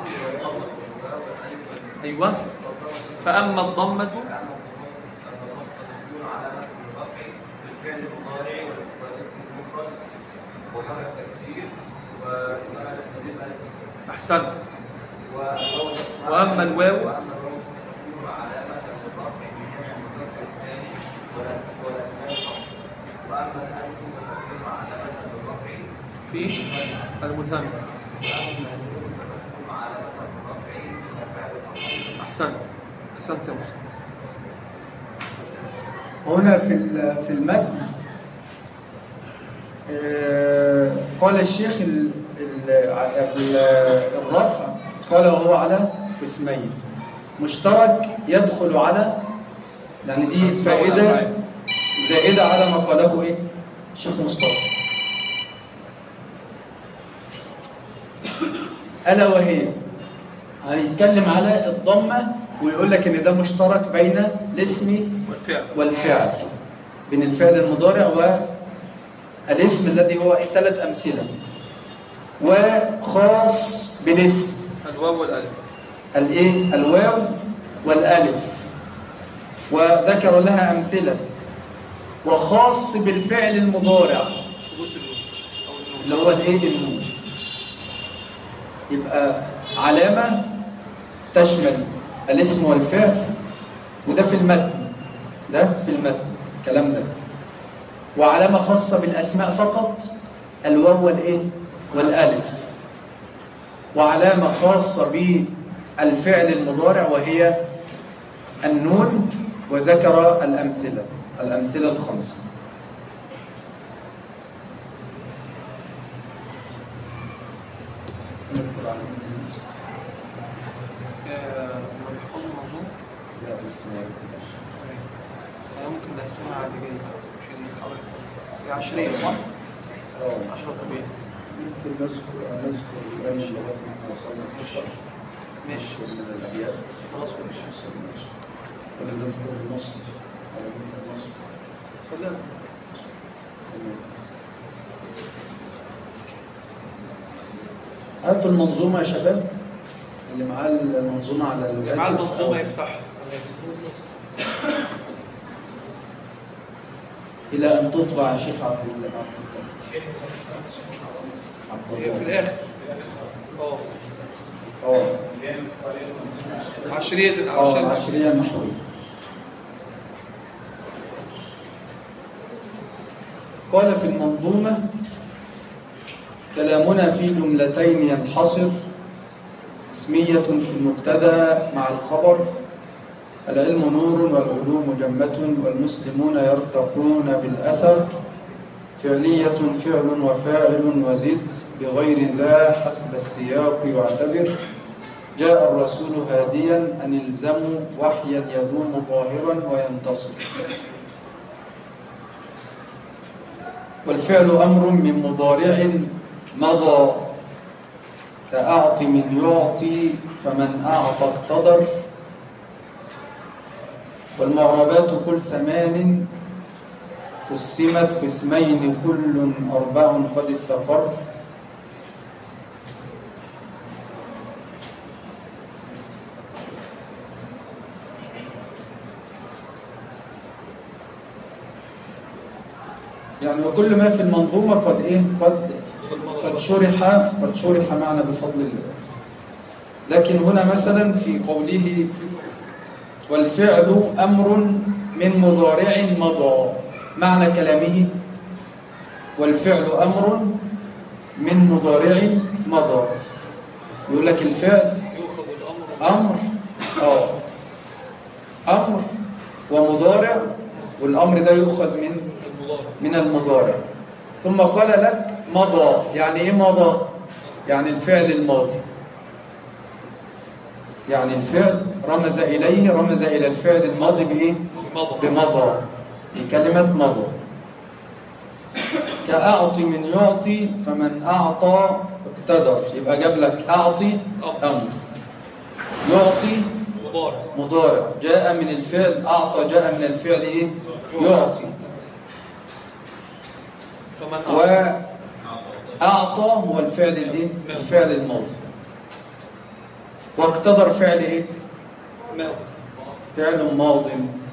أيوة فأما الضمة أحسنت وأما الواو في المثنى أحسنت أحسنت يا مصطفى هنا في ال- في المتن آه، قال الشيخ ال- ال- ال- الرفع قال وهو على قسمين مشترك يدخل على يعني دي فائدة زائدة على ما قاله ايه الشيخ مصطفى ألا وهي هنتكلم على الضمة ويقول لك إن ده مشترك بين الاسم والفعل والفعل بين الفعل المضارع والاسم الذي هو ثلاث أمثلة وخاص بالاسم الواو والالف الايه الواو والالف وذكر لها امثله وخاص بالفعل المضارع ثبوت النون او النون اللي هو الايه النون يبقى علامه تشمل الاسم والفعل وده في المتن ده في المتن الكلام ده وعلامه خاصه بالاسماء فقط الواو والايه والالف وعلامه خاصه بالفعل المضارع وهي النون وذكر الامثله الامثله الخمسه نذكر علامة النصب. آه، لما بيحفظوا المنظوم لا بس ما يكتبش. آه، ممكن نقسمها على اللي جاي مش اللي حوالي هي 20 صح؟ اه 10 طبيعي ممكن نذكر نذكر الآن لغاية ما احنا وصلنا في الشرح ماشي من الأبيات خلاص ماشي ماشي ولا نذكر النصب علامة النصب خلينا تمام. هاتوا المنظومة يا شباب اللي معاه المنظومة على اللي معاه الهاتف المنظومه أو- يفتحها إلى أن تطبع يا شيخ عبد الله عبد الله عبد هي في الله الاخر اه اه عشرية اه عشرية العشرية النحوية قال في المنظومة كلامنا في جملتين ينحصر اسمية في المبتدا مع الخبر العلم نور والعلوم جمة والمسلمون يرتقون بالأثر فعلية فعل وفاعل وزد بغير ذا حسب السياق يعتبر جاء الرسول هاديا أن الزموا وحيا يدوم ظاهرا وينتصر والفعل أمر من مضارع مضى كأعط من يعطي فمن أعطى اقتدر والمعربات كل ثمان قسمت قسمين كل أربع قد استقر يعني وكل ما في المنظومة قد إيه قد قد شرح قد شرح معنا بفضل الله لكن هنا مثلا في قوله والفعل أمر من مضارع مضى معنى كلامه والفعل أمر من مضارع مضى يقول لك الفعل يؤخذ الامر أمر آه أمر ومضارع والأمر ده يؤخذ من المضارع من المضارع ثم قال لك مضى يعني ايه مضى يعني الفعل الماضي يعني الفعل رمز اليه رمز الى الفعل الماضي بايه مضى بمضى بكلمه مضى كأعطي من يعطي فمن أعطى اقتدر يبقى جاب لك أعطي أمر يعطي مضارع مضارع جاء من الفعل أعطى جاء من الفعل إيه يعطي فمن أعطى وأعطى هو الفعل الايه الفعل الماضي واقتدر فعل ايه ماضي فعل ماض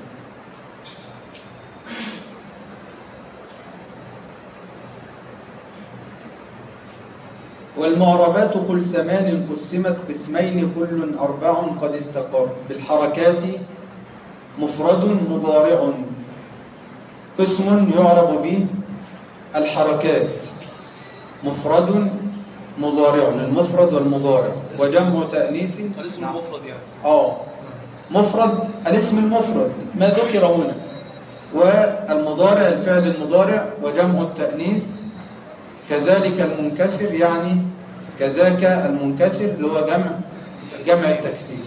والمعربات كل ثمان قسمت قسمين كل أربع قد استقر بالحركات مفرد مضارع قسم يعرب به الحركات مفرد مضارع المفرد والمضارع وجمع تأنيث الاسم نعم. المفرد يعني اه مفرد الاسم المفرد ما ذكر هنا والمضارع الفعل المضارع وجمع التأنيث كذلك المنكسر يعني كذاك المنكسر اللي هو جمع جمع التكسير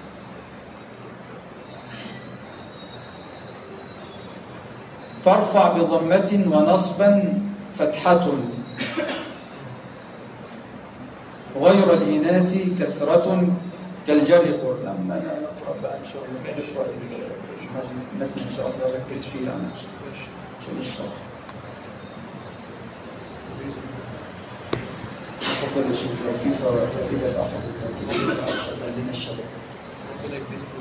فارفع بضمة ونصبا فتحة غير الإناث كسرة كالجر قر لما نقرأ بقى إن شاء الله نقرأ المتن إن شاء الله ركز فيه يعني عشان الشرح تفضل يا شيخ لو في فوائد الأخر التركيب شغال لنا الشباب ربنا يجزيكم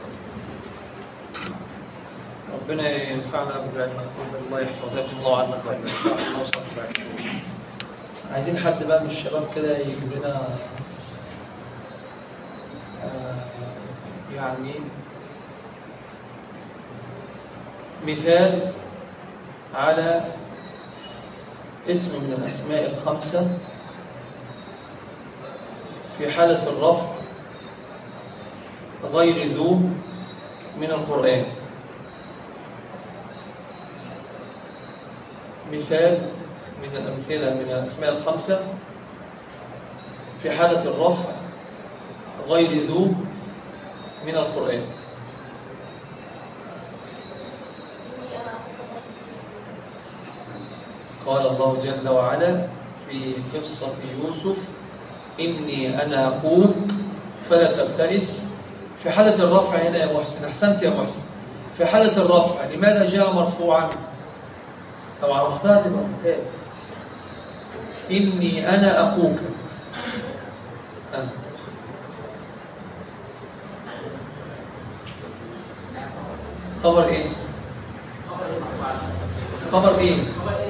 ربنا ينفعنا بالعلم الله يحفظكم الله عنا خير ان شاء الله وصلى الله عايزين حد بقى من الشباب كده يجيب لنا آه، يعني مثال على اسم من الأسماء الخمسة في حالة الرفع غير ذو من القرآن مثال من الأمثلة من الأسماء الخمسة في حالة الرفع غير ذو من القرآن قال الله جل وعلا في قصة يوسف إني أنا أخوك فلا تبتئس في حالة الرفع هنا يا محسن أحسنت يا محسن في حالة الرفع لماذا جاء مرفوعا لو عرفتها تبقى ممتاز إني أنا أخوك أنا. خبر إيه خبر إيه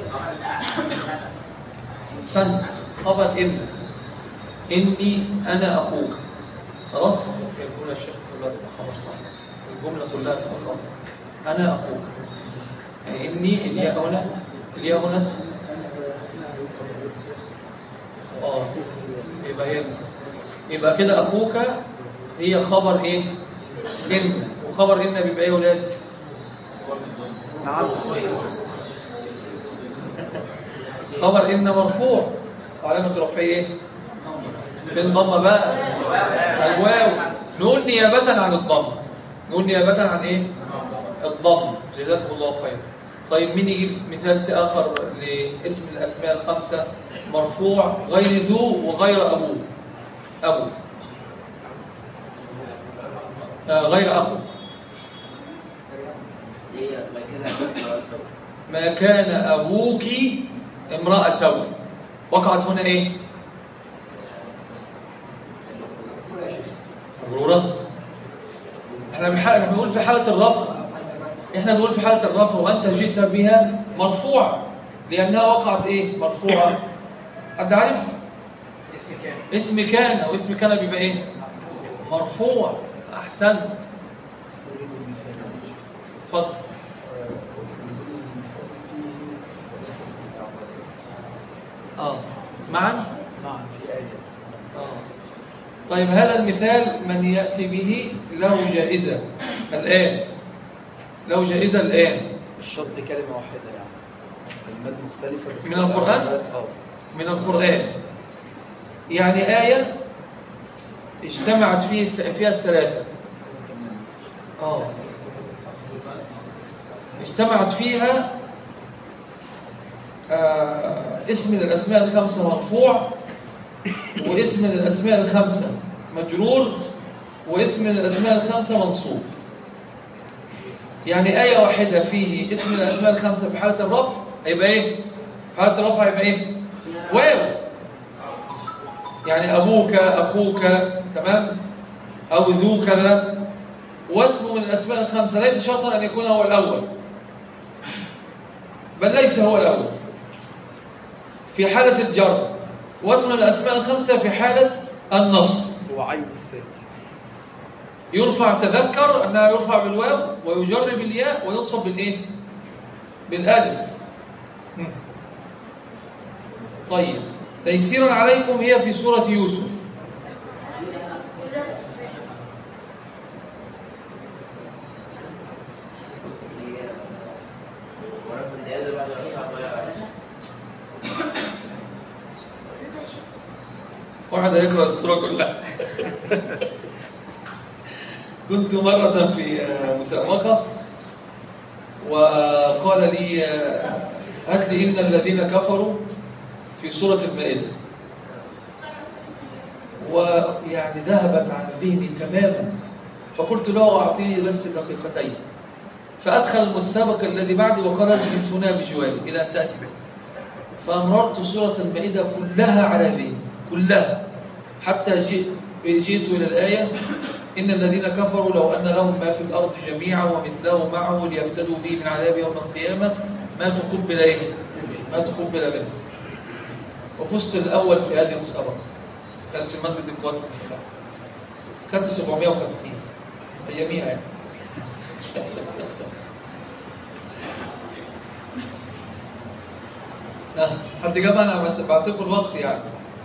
سن خبر إن إني أنا أخوك خلاص الجملة الشيخ كلها تبقى خبر صح الجملة كلها تبقى خبر أنا أخوك يعني إني الياء هنا الياء هنا اسم اه يبقى هي يبقى كده أخوك هي خبر إيه؟ إن وخبر إن بيبقى إيه يا ولاد؟ نعم خبر إن مرفوع وعلامة رفعه إيه؟ فين ضمة بقى؟ الواو نقول نيابة عن الضم نقول نيابة عن إيه؟ الضم جزاكم الله خير طيب مين يجيب مثال آخر لاسم الأسماء الخمسة مرفوع غير ذو وغير أبوه أبو آه غير أخو ما كان أبوك امرأة سوء وقعت هنا إيه مرورة احنا بنحق- بنقول في حالة الرفع احنا بنقول في حالة الرفع وأنت جئت بها مرفوعة لأنها وقعت إيه مرفوعة حد عارف اسم كان اسم كان واسم كان بيبقى إيه مرفوع أحسنت اتفضل اه معا نعم في آية آه. طيب هذا المثال من يأتي به له جائزة الآن له جائزة الآن الشرط كلمة واحدة يعني كلمات مختلفة بس من القرآن؟ الأولاد- اه من القرآن يعني آية اجتمعت فيه فيها الثلاثة آه اجتمعت فيها آه اسم من الأسماء الخمسة مرفوع واسم من الأسماء الخمسة مجرور واسم من الأسماء الخمسة منصوب يعني آية واحدة فيه اسم من الأسماء الخمسة في حالة الرفع هيبقى إيه؟ في حالة الرفع هيبقى إيه؟ واو يعني أبوك أخوك تمام أو ذو كذا واسم من الأسماء الخمسة ليس شرطا أن يكون هو الأول بل ليس هو الأول في حالة الجر واسم من الأسماء الخمسة في حالة النصب هو عين الساكن يرفع تذكر أنها يرفع بالواو ويجر بالياء وينصب بالإيه؟ بالألف طيب تيسيرا عليكم هي في سورة يوسف واحد هيقرأ السورة كلها كنت مرة في آه، مسابقة وقال لي آه، هات لي إن الذين كفروا في سورة المائدة ويعني ذهبت عن ذهني تماما فقلت له أعطيه بس دقيقتين فأدخل المتسابق الذي بعدي وقال اجلس هنا بجواري إلى أن تأتي به فأمررت سورة المائدة كلها على ذهني كلها حتى جئت, جئت إلى الآية إن الذين كفروا لو أن لهم ما في الأرض جميعا ومثله معه ليفتدوا به من عذاب يوم القيامة ما تقبل إيه؟ ما تقبل منه وفزت الأول في هذه المسابقة كانت في مسجد القوات المسلحة كانت 750 أياميها يعني ها، حد جاب انا بس بعتقد الوقت يعني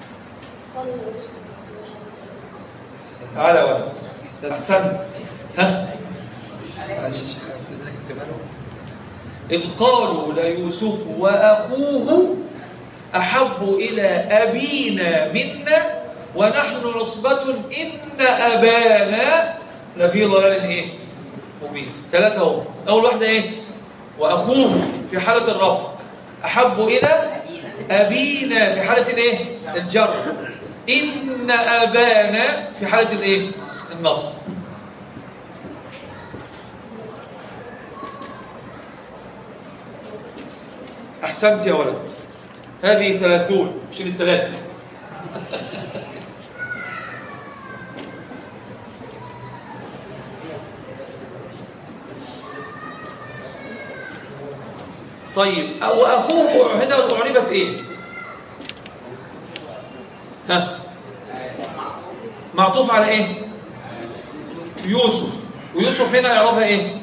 تعالى يا ولد احسنت ها معلش يا شيخ استاذنك اكتبها له إذ قالوا ليوسف وأخوه أحب إلى أبينا منا ونحن عصبة إن أبانا لفي ضلال إيه؟ مبين ثلاثة هم أول واحدة إيه؟ وأخوه في حالة الرفع أحب إلى أبينا في حالة الإيه؟ الجر إن أبانا في حالة الإيه؟ النصب أحسنت يا ولد هذه ثلاثون شيل الثلاثة طيب وأخوه هنا أعربت إيه؟ ها؟ معطوف على إيه؟ يوسف ويوسف هنا يعربها إيه؟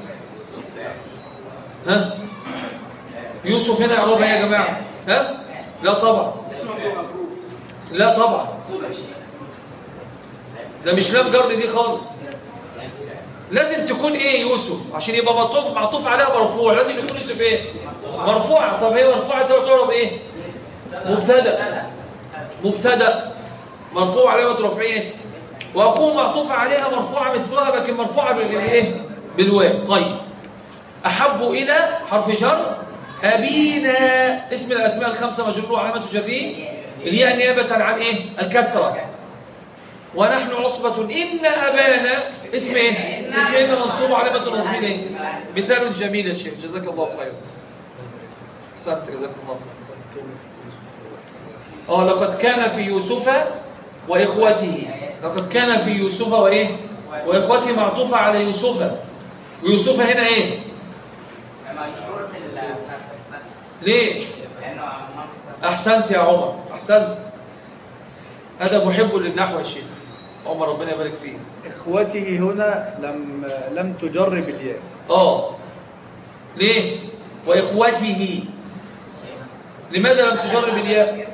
ها؟ يوسف هنا يعربها إيه يا جماعة؟ ها؟ لا طبعا اسمه مبروك لا طبعا صوبة شيء ده مش لام جر دي خالص لازم تكون ايه يوسف عشان يبقى معطوف معطوف عليها مرفوع لازم يكون يوسف ايه مرفوعه طب هي مرفوعه تعرب ايه مبتدا مبتدا مرفوع علامه رفعه ايه واخوه معطوف عليها مرفوعه مثلها لكن مرفوعه بالايه بالواو طيب احب الى حرف جر ابينا اسم الاسماء الخمسه مجرور علامه جره الياء نيابه عن ايه الكسره ونحن عصبة إن أبانا اسم إيه؟ اسم إيه منصوب علامة نصبه إيه؟ مثال جميل يا شيخ جزاك الله خيرا أحسنت جزاك الله خيرا اه لقد كان في يوسف وإخوته لقد كان في يوسف وإيه؟ وإخوته معطوفة على يوسف ويوسف هنا إيه؟ مشهور في ال ليه؟ لأنه مصر أحسنت يا عمر أحسنت هذا محب للنحو يا شيخ عمر ربنا يبارك فيه إخوته هنا لم لم تجر بالياء اه ليه واخوته لماذا لم تجر بالياء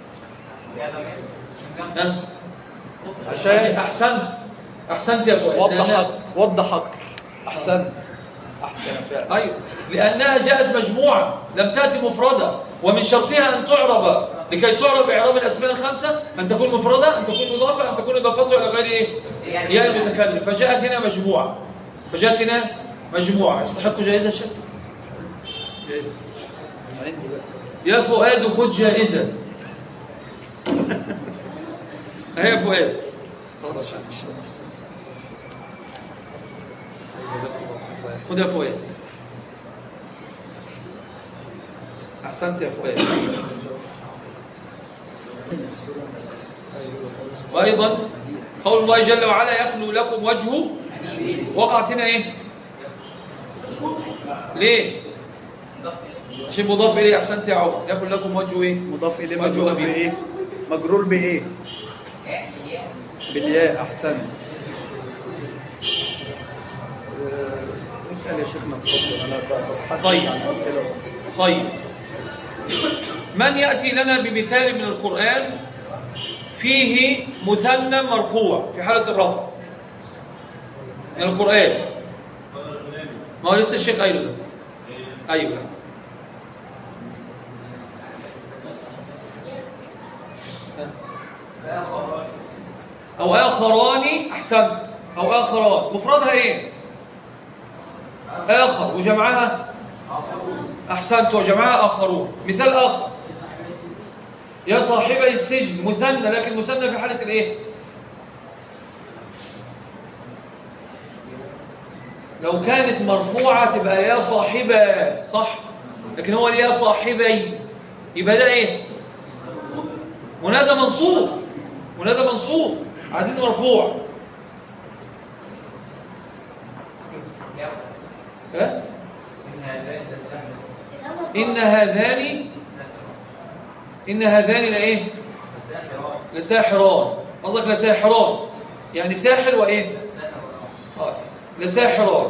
ها؟ عشان احسنت احسنت يا فؤاد وضح لأنها- أكتر وضح أكتر أحسنت أحسن فعلا ايوه لانها جاءت مجموعه لم تاتي مفرده ومن شرطها ان تعرب لكي تعرب اعراب الاسماء الخمسه ان تكون مفرده ان تكون مضافه ان تكون اضافته الى غير ايه ياء المتكلم فجاءت هنا مجموعه فجاءت هنا مجموعه يستحق جائزه شك جائزه عندي بس يا فؤاد خذ جائزة هيا يا فؤاد خلاص خذ يا فؤاد أحسنت يا فؤاد وأيضا قول الله جل وعلا يخلو لكم وجهه وقعت هنا إيه ليه عشان مضاف إليه أحسنت يا عمر يخلو لكم وجهه إيه مضاف إليه وجه مجرور أبيه. بإيه مجرور بإيه بالياء أحسن آه، اسأل يا شيخنا اتفضل أنا ببحث طيب. عن أمثلة طيب من يأتي لنا بمثال من القرآن فيه مثنى مرفوع في حالة الرفع من القرآن ما هو لسه الشيخ قايله ده أيوه ها. أو آخران أحسنت أو آخران مفردها إيه؟ آخر وجمعها أحسنت وجمعها آخرون مثال آخر يا صاحبي السجن مثنى لكن مثنى في حالة الإيه؟ لو كانت مرفوعة تبقى يا صاحبة صح لكن هو يا صاحبي يبقى ده إيه؟ منادى منصوب منادى منصوب عايزين مرفوع ها؟ إن هذان إن هذان لإيه؟ لساحران قصدك لساحران يعني ساحر وإيه؟ آه، لساحران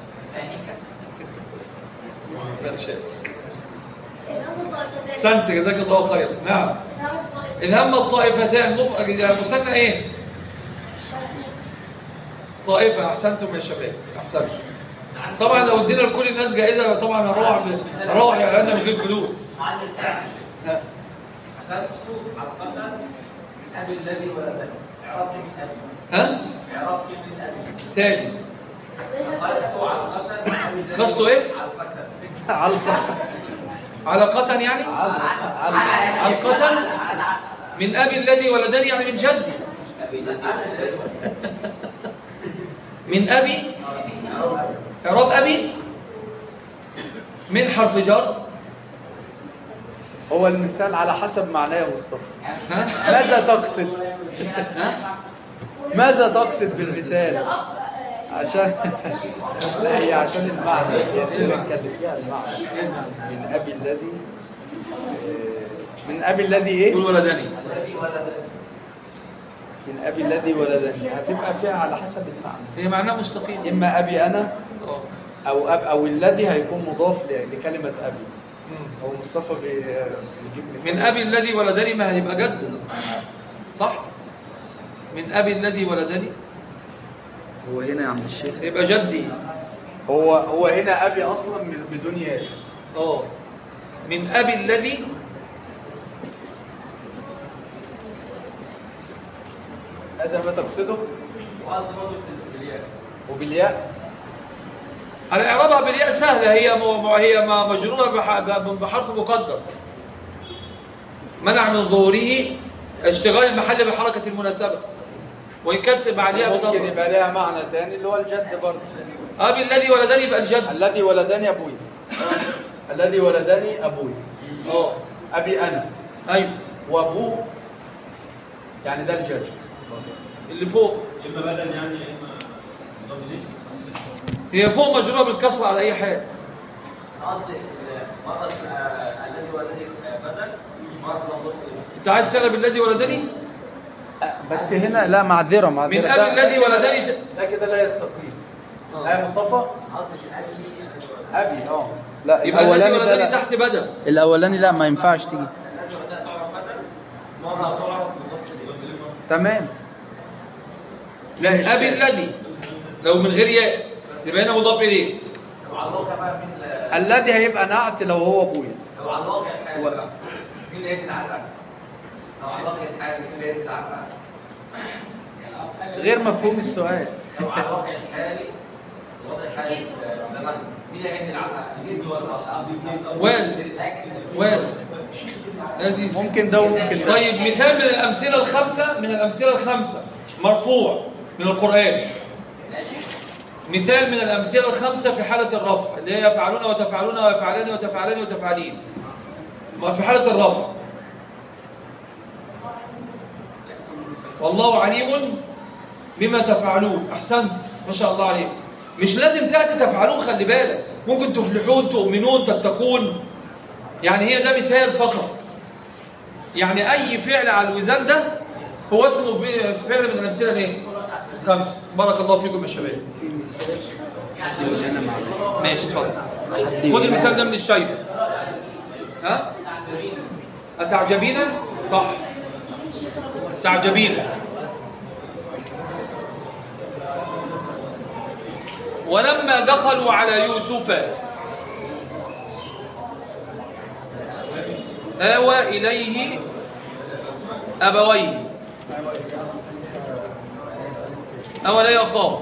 سنت جزاك الله خير نعم إذ هم الطائفتان مف... مثنى إيه؟ طائفة أحسنتم يا شباب أحسنتم طبعا لو ادينا لكل الناس جائزة طبعا هنروح ب... هنروح يا عيالنا من غير فلوس معلم ساعة ها. أخذت علقة من أبي الذي ولدني إعراب من أبي ها؟ إعراب من أبي تاني أخذت علقة من أبي الذي قصده إيه؟ علقة علقة علقة يعني علقة من أبي الذي ولدني يعني من جدي من أبي إعراب أبي من حرف جر هو المثال على حسب معناه يا مصطفى ها؟ ماذا تقصد ها؟ ماذا تقصد بالمثال عشان لا هي عشان المعنى هي اللي بتكلم فيها المعنى من ابي الذي من ابي الذي ايه يقول ولدني الذي ولدني من ابي الذي ولدني هتبقى فيها على حسب المعنى هي معناه مستقيم اما ابي انا آه. او أب او الذي هيكون مضاف ل- لكلمه ابي مم. هو مصطفى بي- بيجيب مثال. من أبي الذي ولدني ما هيبقى جد صح؟ من أبي الذي ولدني هو هنا يا عم الشيخ يبقى جدي هو هو هنا ابي اصلا من- بدون ياء اه من أبي الذي هذا ما تقصده وقصد برضه بالياء وبالياء على إعرابها بالياء سهلة هي م... م- هي م- مجرورة بح... ب- بحرف مقدر منع من ظهوره اشتغال المحل بحركة المناسبة وإن كانت مع الياء ممكن بتصل يبقى لها معنى تاني اللي هو الجد برضه أبي الذي ولدني يبقى الجد الذي ولدني ابوي الذي ولدني ابوي اه ابي انا أيوه وابوه يعني ده الجد اللي فوق اما بدل يعني اما مضاد هي فوق مجرورة بالكسر على أي حال قصدي مرة آه، الذي ولدني آه، بدل مرة مضاف إليه أنت عايز تسأل بالذي ولدني بس هنا لا معذره معذره من ده- أبي الذي ده كده- ولدني ت- ده كده لا يستقيم آه. لا يا مصطفى قصدي الأبي الذي ولدني ابي اه لا يبقى الذي الاولاني ده ولدني لا. تحت بدل الاولاني لا ما ينفعش تيجي الذي ولدني تعرف بدل مرة تعرف مضاف إليه تمام لا من إشكال. أبي الذي لو من غير ياء يبقى هنا مضاف إليه لو على الواقع بقى مين اللي- الذي هيبقى نعت لو هو ابويا لو على الواقع الحالي هو- بقى مين اللي هيدي العقل لو على الواقع الحالي مين اللي هيدي العقل غير مفهوم السؤال لو على الواقع الحالي الوضع الحالي في زمان مين اللي هيدي العقل جد ولا اب والد والد لذيذ ممكن ده وممكن ده طيب مثال من الأمثلة الخمسة من الأمثلة الخمسة مرفوع من القرآن مثال من الأمثلة الخمسة في حالة الرفع اللي هي يفعلون وتفعلون ويفعلان وتفعلان وتفعلين ما في حالة الرفع والله عليم بما تفعلون أحسنت ما شاء الله عليك مش لازم تأتي تفعلون خلي بالك ممكن تفلحون تؤمنون تتقون يعني هي ده مثال فقط يعني أي فعل على الوزان ده هو اسمه في- فعل من الأمثلة الايه؟ خمسة بارك الله فيكم يا شباب انا معاك ماشي اتفضل خد المثال ده من الشيخ ها أتعجبين صح تعجبين ولما دخلوا على يوسف آوى إليه أبويه أول آية أخاه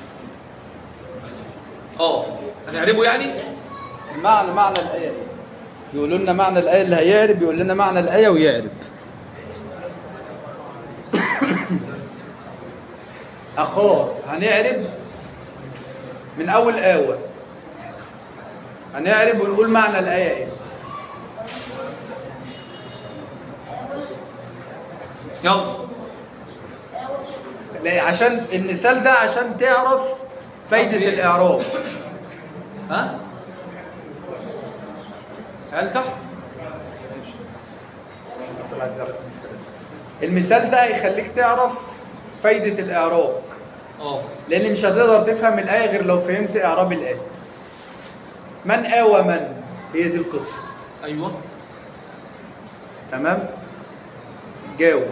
اه هنعربه يعني معنى معنى الآية إيه؟ يقولوا لنا معنى الآية اللي هيعرب يقول لنا معنى الآية ويعرب أخاه هنعرب من أول آوة هنعرب ونقول معنى الآية إيه يلا لا، عشان المثال ده عشان تعرف فايدة الإعراب ها هل تحت المثال ده هيخليك تعرف فايدة الإعراب اه لأن مش هتقدر تفهم الآية غير لو فهمت إعراب الآية من آوى من هي دي القصة ايوه تمام جاوب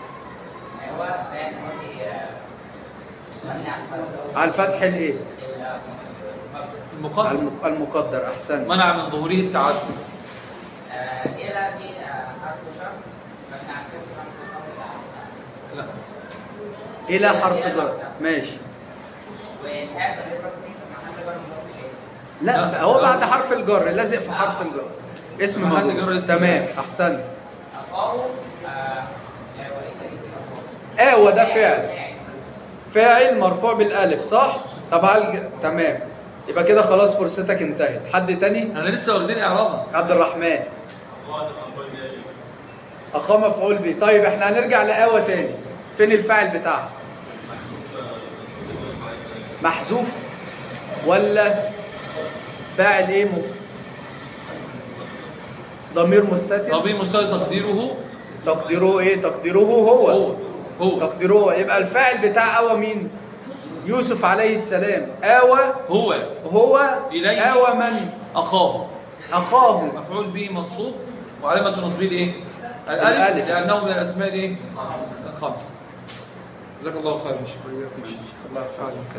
على الفتح الايه على المقدم الم- المقدر احسن منع من ظهوره التعدد إلى في حرف شرط مبني على الكسر لا الى حرف جر ماشي والهاء ضمير مبني في محل جر مضاف إليه لا لا. هو بعد حرف الجر لازق في حرف الجر اسم محل مجرور جر اسم تمام مجرور. احسنت أخاه آه، وليس اسم أخاه آوى ده فعل فاعل مرفوع بالالف صح طب هل تمام يبقى كده خلاص فرصتك انتهت حد تاني احنا لسه واخدين اعرابها عبد الرحمن قال الأقوال ذلك اخاه مفعول به طيب احنا هنرجع لآوى تاني فين الفاعل بتاعها محذوف ولا فاعل ايه م... ضمير مستتر ضمير مستوى تقديره تقديره ايه تقديره هو هو هو تقديره هو يبقى الفاعل بتاع آوى مين يوسف عليه السلام آوى هو هو إليه. آوى من اخاه أخاه مفعول به منصوب وعلامة نصبه الايه؟ الالف الألف. لانه من الاسماء الايه؟ الخمسه جزاك الله خير يا شيخ الله يرحمه